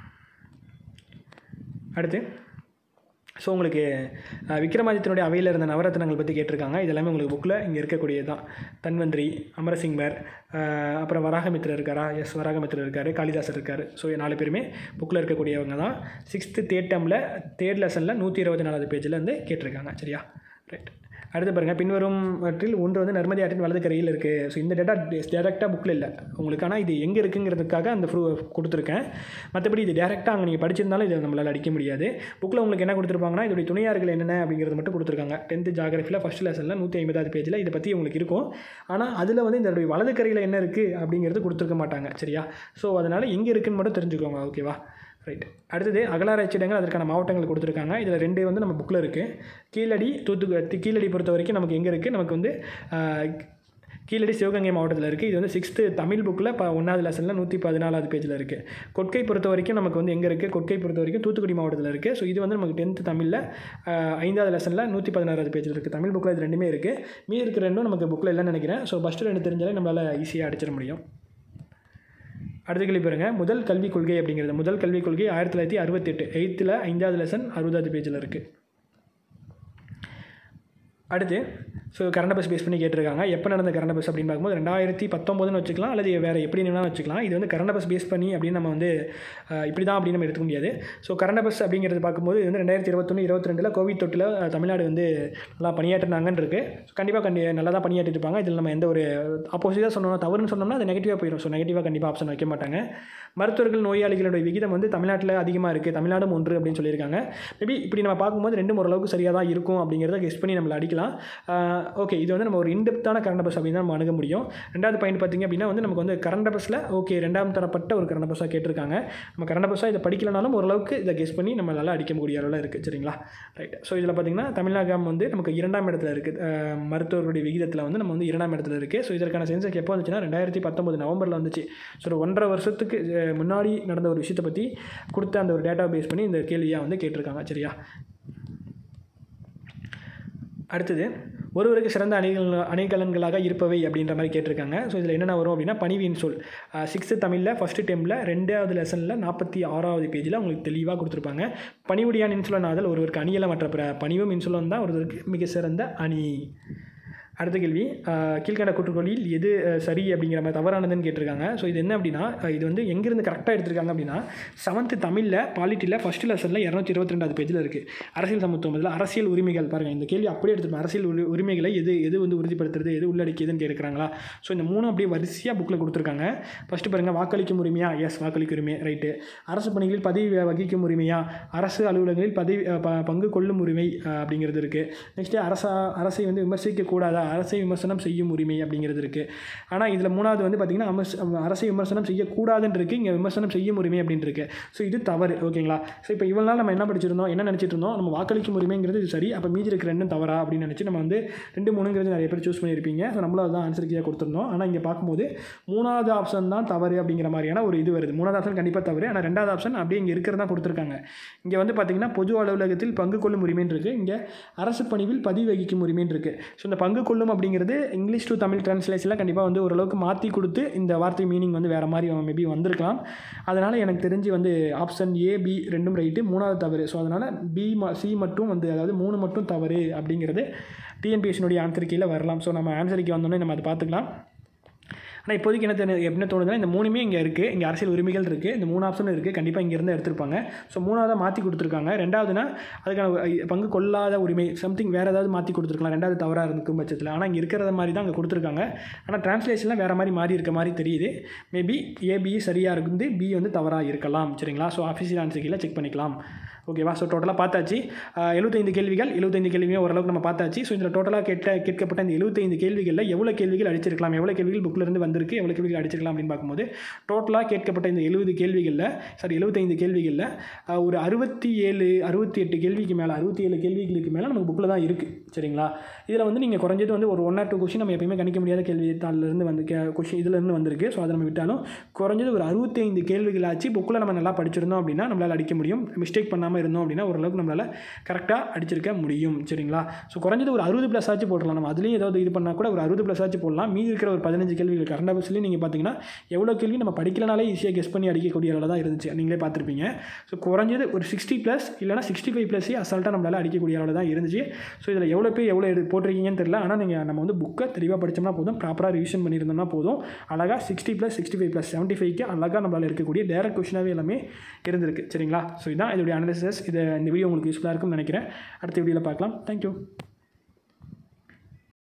அடுத்து ஸோ உங்களுக்கு விக்ரமாதித்தனுடைய அவையில் இருந்த நவரத்னங்கள் பற்றி கேட்டிருக்காங்க இதெல்லாமே உங்களுக்கு புக்கில் இங்கே இருக்கக்கூடியது தான் தன்வந்திரி அமரசிங்வர் அப்புறம் வராகமித்ரர் இருக்காரா எஸ் வராகமித்ரர் இருக்கார் காளிதாசர் இருக்கார் ஸோ நாலு பேருமே புக்கில் இருக்கக்கூடியவங்க தான் சிக்ஸ்த்து தேர்ட் டேமில் தேர்ட் லெசனில் நூற்றி இருபத்தி நாலாவது பேஜில் வந்து கேட்டிருக்காங்க சரியா ரைட் அடுத்து பாருங்கள் பின்வரும்வற்றில் ஒன்று வந்து நர்மதி ஆற்றின் வலது கரையில் இருக்குது ஸோ இந்த டேட்டா டேரெக்டாக புக்கில் இல்லை உங்களுக்கு ஆனால் இது எங்கே இருக்குங்கிறதுக்காக அந்த ப்ரூ கொடுத்துருக்கேன் மற்றபடி இது டேரெக்டாக அங்கே நீங்கள் படிச்சிருந்தாலும் இதை நம்மளால் அடிக்க முடியாது புக்கில் உங்களுக்கு என்ன கொடுத்துருப்பாங்கன்னா இதோடைய துணையார்கள் என்னென்ன அப்படிங்கிறது மட்டும் கொடுத்துருக்காங்க டென்த்து ஜாகிரஃபியில் ஃபஸ்ட் லெசனில் நூற்றி ஐம்பதாவது பேஜில் இதை பற்றி உங்களுக்கு இருக்கும் ஆனால் அதில் வந்து இதோடைய வலது கரையில் என்ன இருக்குது அப்படிங்கிறது கொடுத்துருக்க மாட்டாங்க சரியா ஸோ அதனால் எங்கே இருக்குன்னு மட்டும் தெரிஞ்சுக்கோங்க ஓகேவா ரைட் அடுத்தது அகலாராய்ச்சிடங்கள் அதற்கான மாவட்டங்கள் கொடுத்துருக்காங்க இதில் ரெண்டு வந்து நம்ம புக்கில் இருக்குது கீழடி தூத்துக்கு கீழடி பொறுத்த வரைக்கும் நமக்கு எங்கே இருக்குது நமக்கு வந்து கீழடி சிவகங்கை மாவட்டத்தில் இருக்குது இது வந்து சிக்ஸ்த்து தமிழ் புக்கில் இப்போ ஒன்றாவது லெசனில் நூற்றி பதினாலாவது பேஜில் இருக்குது கொட்கை பொறுத்த வரைக்கும் நமக்கு வந்து எங்கே இருக்குது கொட்கை பொறுத்த வரைக்கும் தூத்துக்குடி மாவட்டத்தில் இருக்குது ஸோ இது வந்து நமக்கு டென்த்து தமிழில் ஐந்தாவது லெசனில் நூற்றி பதினாறாவது பேஜில் இருக்குது தமிழ் புக்கில் இது ரெண்டுமே இருக்குது மீதி இருக்கிற ரெண்டும் நமக்கு புக்கில் இல்லைன்னு நினைக்கிறேன் ஸோ ஃபஸ்ட்டு ரெண்டு தெரிஞ்சாலே நம்மளால் ஈஸியாக அடிச்சிட முடியும் அடுத்த கேள்வி பாருங்கள் முதல் கல்விக் கொள்கை அப்படிங்கிறது முதல் கல்விக் கொள்கை ஆயிரத்தி தொள்ளாயிரத்தி அறுபத்தெட்டு எயித்தில் ஐந்தாவது லெசன் அறுபதாவது பேஜில் இருக்குது அடுத்து ஸோ கரண்ட் பஸ் பேஸ் பண்ணி கேட்டிருக்காங்க எப்போ நடந்த கரண்ட் பஸ் அப்படின்னு பார்க்கும்போது ரெண்டாயிரத்தி பத்தொம்போதுன்னு வச்சுக்கலாம் அல்லது வேறு எப்படி வேணாலும் வச்சுக்கலாம் இது வந்து கரண்ட் பஸ் பேஸ் பண்ணி அப்படின்னு நம்ம வந்து இப்படி தான் அப்படின்னு நம்ம எடுத்துக்க முடியாது ஸோ கரண்ட் பஸ் அப்படிங்கிறது பார்க்கும்போது இது வந்து ரெண்டாயிரத்தி இருபத்தொன்று இருபத்தி ரெண்டில் கோவிட் தொட்டில் தமிழ்நாடு வந்து நல்லா பணியாற்றினாங்கன்னு இருக்குது கண்டிப்பாக கண்டி நல்லா தான் பணியாற்றிட்டு இருப்பாங்க இதில் நம்ம எந்த ஒரு ஆப்போசிட்டாக சொன்னோம்னா தவறுன்னு சொன்னோம்னா அது நெகட்டிவாக போயிடும் ஸோ நெகட்டிவாக கண்டிப்பாக ஆப்ஷன் வைக்க மாட்டாங்க மருத்துவர்கள் நோயாளிகளுடைய விகிதம் வந்து தமிழ்நாட்டில் அதிகமாக இருக்குது தமிழ்நாடும் ஒன்று அப்படின்னு சொல்லியிருக்காங்க மேபி இப்படி நம்ம பார்க்கும்போது ரெண்டும் ஓரளவுக்கு சரியாக தான் இருக்கும் அப்படிங்கிறத கெஸ் பண்ணி நம்மளை அடிக்கலாம் ஓகே இது வந்து நம்ம ஒரு இன்டெப்த்தான கரண்ட் பஸ் அப்படின்னு தான் நம்ம அணுக முடியும் ரெண்டாவது பாயிண்ட் பார்த்திங்க அப்படின்னா வந்து நமக்கு வந்து கரண்ட் பஸ்ஸில் ஓகே ரெண்டாம் தரப்பட்ட ஒரு கரண்ட் பஸ்ஸாக கேட்டிருக்காங்க நம்ம கரண்ட் பஸ்ஸாக இதை படிக்கலனாலும் ஓரளவுக்கு இதை கெஸ் பண்ணி நம்ம நல்லா அடிக்க முடிய அளவில் இருக்குது சரிங்களா ரைட் ஸோ இதில் பார்த்திங்கன்னா தமிழகம் வந்து நமக்கு இரண்டாம் இடத்துல இருக்குது மருத்துவர்களுடைய விகிதத்தில் வந்து நம்ம வந்து இரண்டாம் இடத்துல இருக்குது ஸோ இதற்கான சென்சஸ் எப்போ வந்துச்சுன்னா ரெண்டாயிரத்தி பத்தொம்பது நவம்பரில் வந்துச்சு ஸோ ஒரு ஒன்றரை வருஷத்துக்கு முன்னாடி நடந்த ஒரு விஷயத்தை பற்றி கொடுத்த அந்த ஒரு டேட்டா பேஸ் பண்ணி இந்த கேள்வியாக வந்து கேட்டிருக்காங்க சரியா அடுத்தது ஒருவருக்கு சிறந்த அணிகள் அணிகலன்களாக இருப்பவை அப்படின்ற மாதிரி கேட்டிருக்காங்க ஸோ இதில் என்னென்ன வரும் அப்படின்னா பணிவின் சொல் சிக்ஸ்த்து தமிழில் ஃபஸ்ட்டு டெம்மில் ரெண்டாவது லெசனில் நாற்பத்தி ஆறாவது பேஜில் உங்களுக்கு தெளிவாக கொடுத்துருப்பாங்க பணிவுடியான் இன்சுலன் ஆதல் ஒருவருக்கு அணியல மற்ற பிற பணிவும் இன்சுலன் தான் ஒருவருக்கு மிக சிறந்த அணி அடுத்த கேள்வி அஹ், கீழ்க்கண்ட கூற்றுக்கொள்ளியில் எது அஹ், சரி அப்படிங்கிற மாதிரி தவறானதுன்னு கேட்டிருக்காங்க ஸோ இது என்ன அப்படின்னா அஹ், இது வந்து எங்கேருந்து கரெக்டாக எடுத்திருக்காங்க அப்படின்னா செவன்த்து தமிழில் பாலிட்டியில் ஃபஸ்ட் லெசனில் இரநூத்தி இருபத்தி ரெண்டாவது பேஜில் இருக்குது அரசியல் சமத்துவம் இதில் அரசியல் உரிமைகள் பாருங்கள் இந்த கேள்வி அப்படியே எடுத்துருப்பேன் அரசியல் உரி உரிமைகளை எது எது வந்து உறுதிப்படுத்துறது எது உள்ளடக்கியதுன்னு கேட்குறாங்களா ஸோ இந்த மூணு அப்படியே வரிசையாக புக்கில் கொடுத்துருக்காங்க ஃபஸ்ட்டு பாருங்கள் வாக்களிக்கும் உரிமையா எஸ் வாக்களிக்கும் உரிமை ரைட்டு அரசு பணிகளில் பதவி வ- வகிக்கும் உரிமையா அரசு அலுவலகங்களில் பதவி அஹ், ப- பங்கு கொள்ளும் உரிமை அஹ், அப்படிங்கிறது இருக்குது நெக்ஸ்ட்டு அரசா அரசை வந்து விமர்சிக்க கூடாதா அரசை விமர்சனம் செய்யும் உரிமை அப்படிங்கிறது இருக்குது ஆனால் இதில் மூணாவது வந்து பார்த்திங்கன்னா அமர்ஸ் அரசை விமர்சனம் செய்யக்கூடாதுன்னு இருக்குது இங்கே விமர்சனம் செய்யும் உரிமை அப்படின்னு இருக்கு ஸோ இது தவறு ஓகேங்களா ஸோ இப்போ இவ்வளோ நாள் நம்ம என்ன படிச்சிருந்தோம் என்ன நினச்சிட்டு இருந்தோம் நம்ம வாக்களிக்கும் உரிமைங்கிறது இது சரி அப்போ மீதி இருக்கிற ரெண்டும் தவறா அப்படின்னு நினச்சி நம்ம வந்து ரெண்டு மூணுங்கிறது நிறைய பேர் சூஸ் பண்ணியிருப்பீங்க ஸோ நம்மளும் அதுதான் ஆன்சர் கீழே கொடுத்துருந்தோம் ஆனால் இங்கே பார்க்கும்போது மூணாவது ஆப்ஷன் தான் தவறு அப்படிங்கிற மாதிரியான ஒரு இது வருது மூணாவது ஆப்ஷன் கண்டிப்பாக தவறு ஆனால் ரெண்டாவது ஆப்ஷன் அப்படியே இங்கே இருக்கிறதா கொடுத்துருக்காங்க இங்கே வந்து பார்த்திங்கன்னா பொது அலுவலகத்தில் பங்கு கொள்ளும் உரிமைன்னு இருக்குது இங்கே அரசு பணிவில் பதிவு வகிக்கும் உரிமைன்னு இருக்குது ஸோ இந்த பங்கு கொள்ளும் அப்படிங்கிறது இங்கிலீஷ் டு தமிழ் டிரான்ஸ்லேஷனில் கண்டிப்பாக வந்து ஓரளவுக்கு மாற்றி கொடுத்து இந்த வார்த்தை மீனிங் வந்து வேறு மாதிரி மேபி வந்திருக்கலாம் அதனால் எனக்கு தெரிஞ்சு வந்து ஆப்ஷன் ஏ பி ரெண்டும் ரைட்டு மூணாவது தவறு ஸோ அதனால் பி ம சி மட்டும் வந்து அதாவது மூணு மட்டும் தவறு அப்படிங்கிறது டிஎன்பிஎஸ்சினுடைய ஆன்சர் கீழே வரலாம் ஸோ நம்ம ஆன்சருக்கு வந்தோடனே நம்ம அதை பார்த்துக்கலாம் ஆனால் இப்போதைக்கு என்ன தெரியுது என்ன தோணுதுன்னா இந்த மூணுமே இங்கே இருக்குது இங்கே அரசியல் உரிமைகள் இருக்குது இந்த மூணு ஆப்ஷனும் இருக்குது கண்டிப்பாக இங்கேருந்து எடுத்திருப்பாங்க ஸோ மூணாவதாக மாற்றி கொடுத்துருக்காங்க ரெண்டாவதுனா அதுக்கான அஹ், பங்கு கொள்ளாத உரிமை சம்திங் வேறு ஏதாவது மாற்றி கொடுத்துருக்கலாம் ரெண்டாவது தவறாக இருக்கும் பட்சத்தில் ஆனால் இங்கே இருக்கிறத மாதிரி தான் அங்கே கொடுத்துருக்காங்க ஆனால் டிரான்ஸ்லேஷனில் வேறு மாதிரி மாறி இருக்க மாதிரி தெரியுது மேபி ஏபி சரியாக இருந்து பி வந்து தவறாக இருக்கலாம் சரிங்களா ஸோ ஆஃபீஸியல் ஆன்சர் கீழே செக் பண்ணிக்கலாம் ஓகேவா ஸோ டோட்டலாக பார்த்தாச்சு அஹ், 75 கேள்விகள் 75 கேள்வியுமே ஓரளவுக்கு நம்ம பார்த்தாச்சு ஸோ இதில் டோட்டலாக கேட்ட கேட்கப்பட்ட இந்த 75 கேள்விகளில் எவ்வளோ கேள்விகள் அடிச்சிருக்கலாம் எவ்வளோ கேள்விகள் bookல இருந்து வந்திருக்கு எவ்வளோ கேள்விகள் அடிச்சிருக்கலாம் அப்படின்னு பார்க்கும்போது டோட்டலாக கேட்கப்பட்ட இந்த 70 கேள்விகளில் சாரி 75 கேள்விகளில் அஹ், ஒரு அறுபத்தி ஏழு அறுபத்தி எட்டு கேள்விக்கு மேலே அறுபத்தி ஏழு கேள்விகளுக்கு மேலே நமக்கு புக்கில் தான் இருக்குது சரிங்களா இதில் வந்து நீங்கள் குறைஞ்சது வந்து ஒரு ஒன் ஆர் டூ கொஷின் நம்ம எப்பயுமே கணிக்க முடியாத கேள்வி தாளிலிருந்து வந்து கே கொஷின் இதிலேருந்து வந்திருக்கு ஸோ அதை நம்ம விட்டாலும் குறைஞ்சது ஒரு அறுபத்தைந்து கேள்விகளாச்சு புக்கில் நம்ம நல்லா படிச்சிருந்தோம் அப்படின்னா நம்மளால் அடிக்க முடியும் மிஸ்டேக் பண்ணாமல் இருந்தோம் அப்படின்னா ஓரளவுக்கு நம்மளால் கரெக்டாக அடிச்சிருக்க முடியும் சரிங்களா ஸோ குறைஞ்சது ஒரு அறுபது ப்ளஸ் ஆச்சு போடலாம் நம்ம அதுலேயும் ஏதாவது இது பண்ணால் கூட ஒரு அறுபது ப்ளஸ் ஆச்சு போடலாம் மீதி இருக்கிற ஒரு பதினஞ்சு கேள்விகள் கரண்ட் அஃபேர்ஸ்லேயும் நீங்கள் பார்த்தீங்கன்னா எவ்வளோ கேள்வி நம்ம படிக்கலனாலே ஈஸியாக கெஸ் பண்ணி அடிக்கக்கூடிய அளவு தான் இருந்துச்சு நீங்களே பார்த்துருப்பீங்க ஸோ குறைஞ்சது ஒரு சிக்ஸ்டி ப்ளஸ் இல்லைனா சிக்ஸ்டி ஃபைவ் ப்ளஸே அசால்ட்டாக நம்மளால் அடிக்கக்கூடிய அளவு தான் இருந்துச்சு ஸோ இதில் எவ்வளோ பேர் எவ்வளோ எடு போட்டிருக்கீங்கன்னு தெரியல ஆனால் நீங்கள் நம்ம வந்து புக்கை தெளிவாக படித்தோம்னா போதும் ப்ராப்பராக ரிவிஷன் பண்ணியிருந்தோம்னா போதும் அழகாக sixty plus sixty five plus seventy ஃபைவ்க்கு அழகாக நம்மளால் இருக்கக்கூடிய டேரக்ட் கொஷினாகவே எல்லாமே இருந்திருக்கு சரிங்களா ஸோ இதான் இதோடைய அனாலிசிஸ் இது இந்த வீடியோ உங்களுக்கு யூஸ்ஃபுல்லாக இருக்கும்னு நினைக்கிறேன் அடுத்த வீடியோவில் பார்க்கலாம் தேங்க்யூ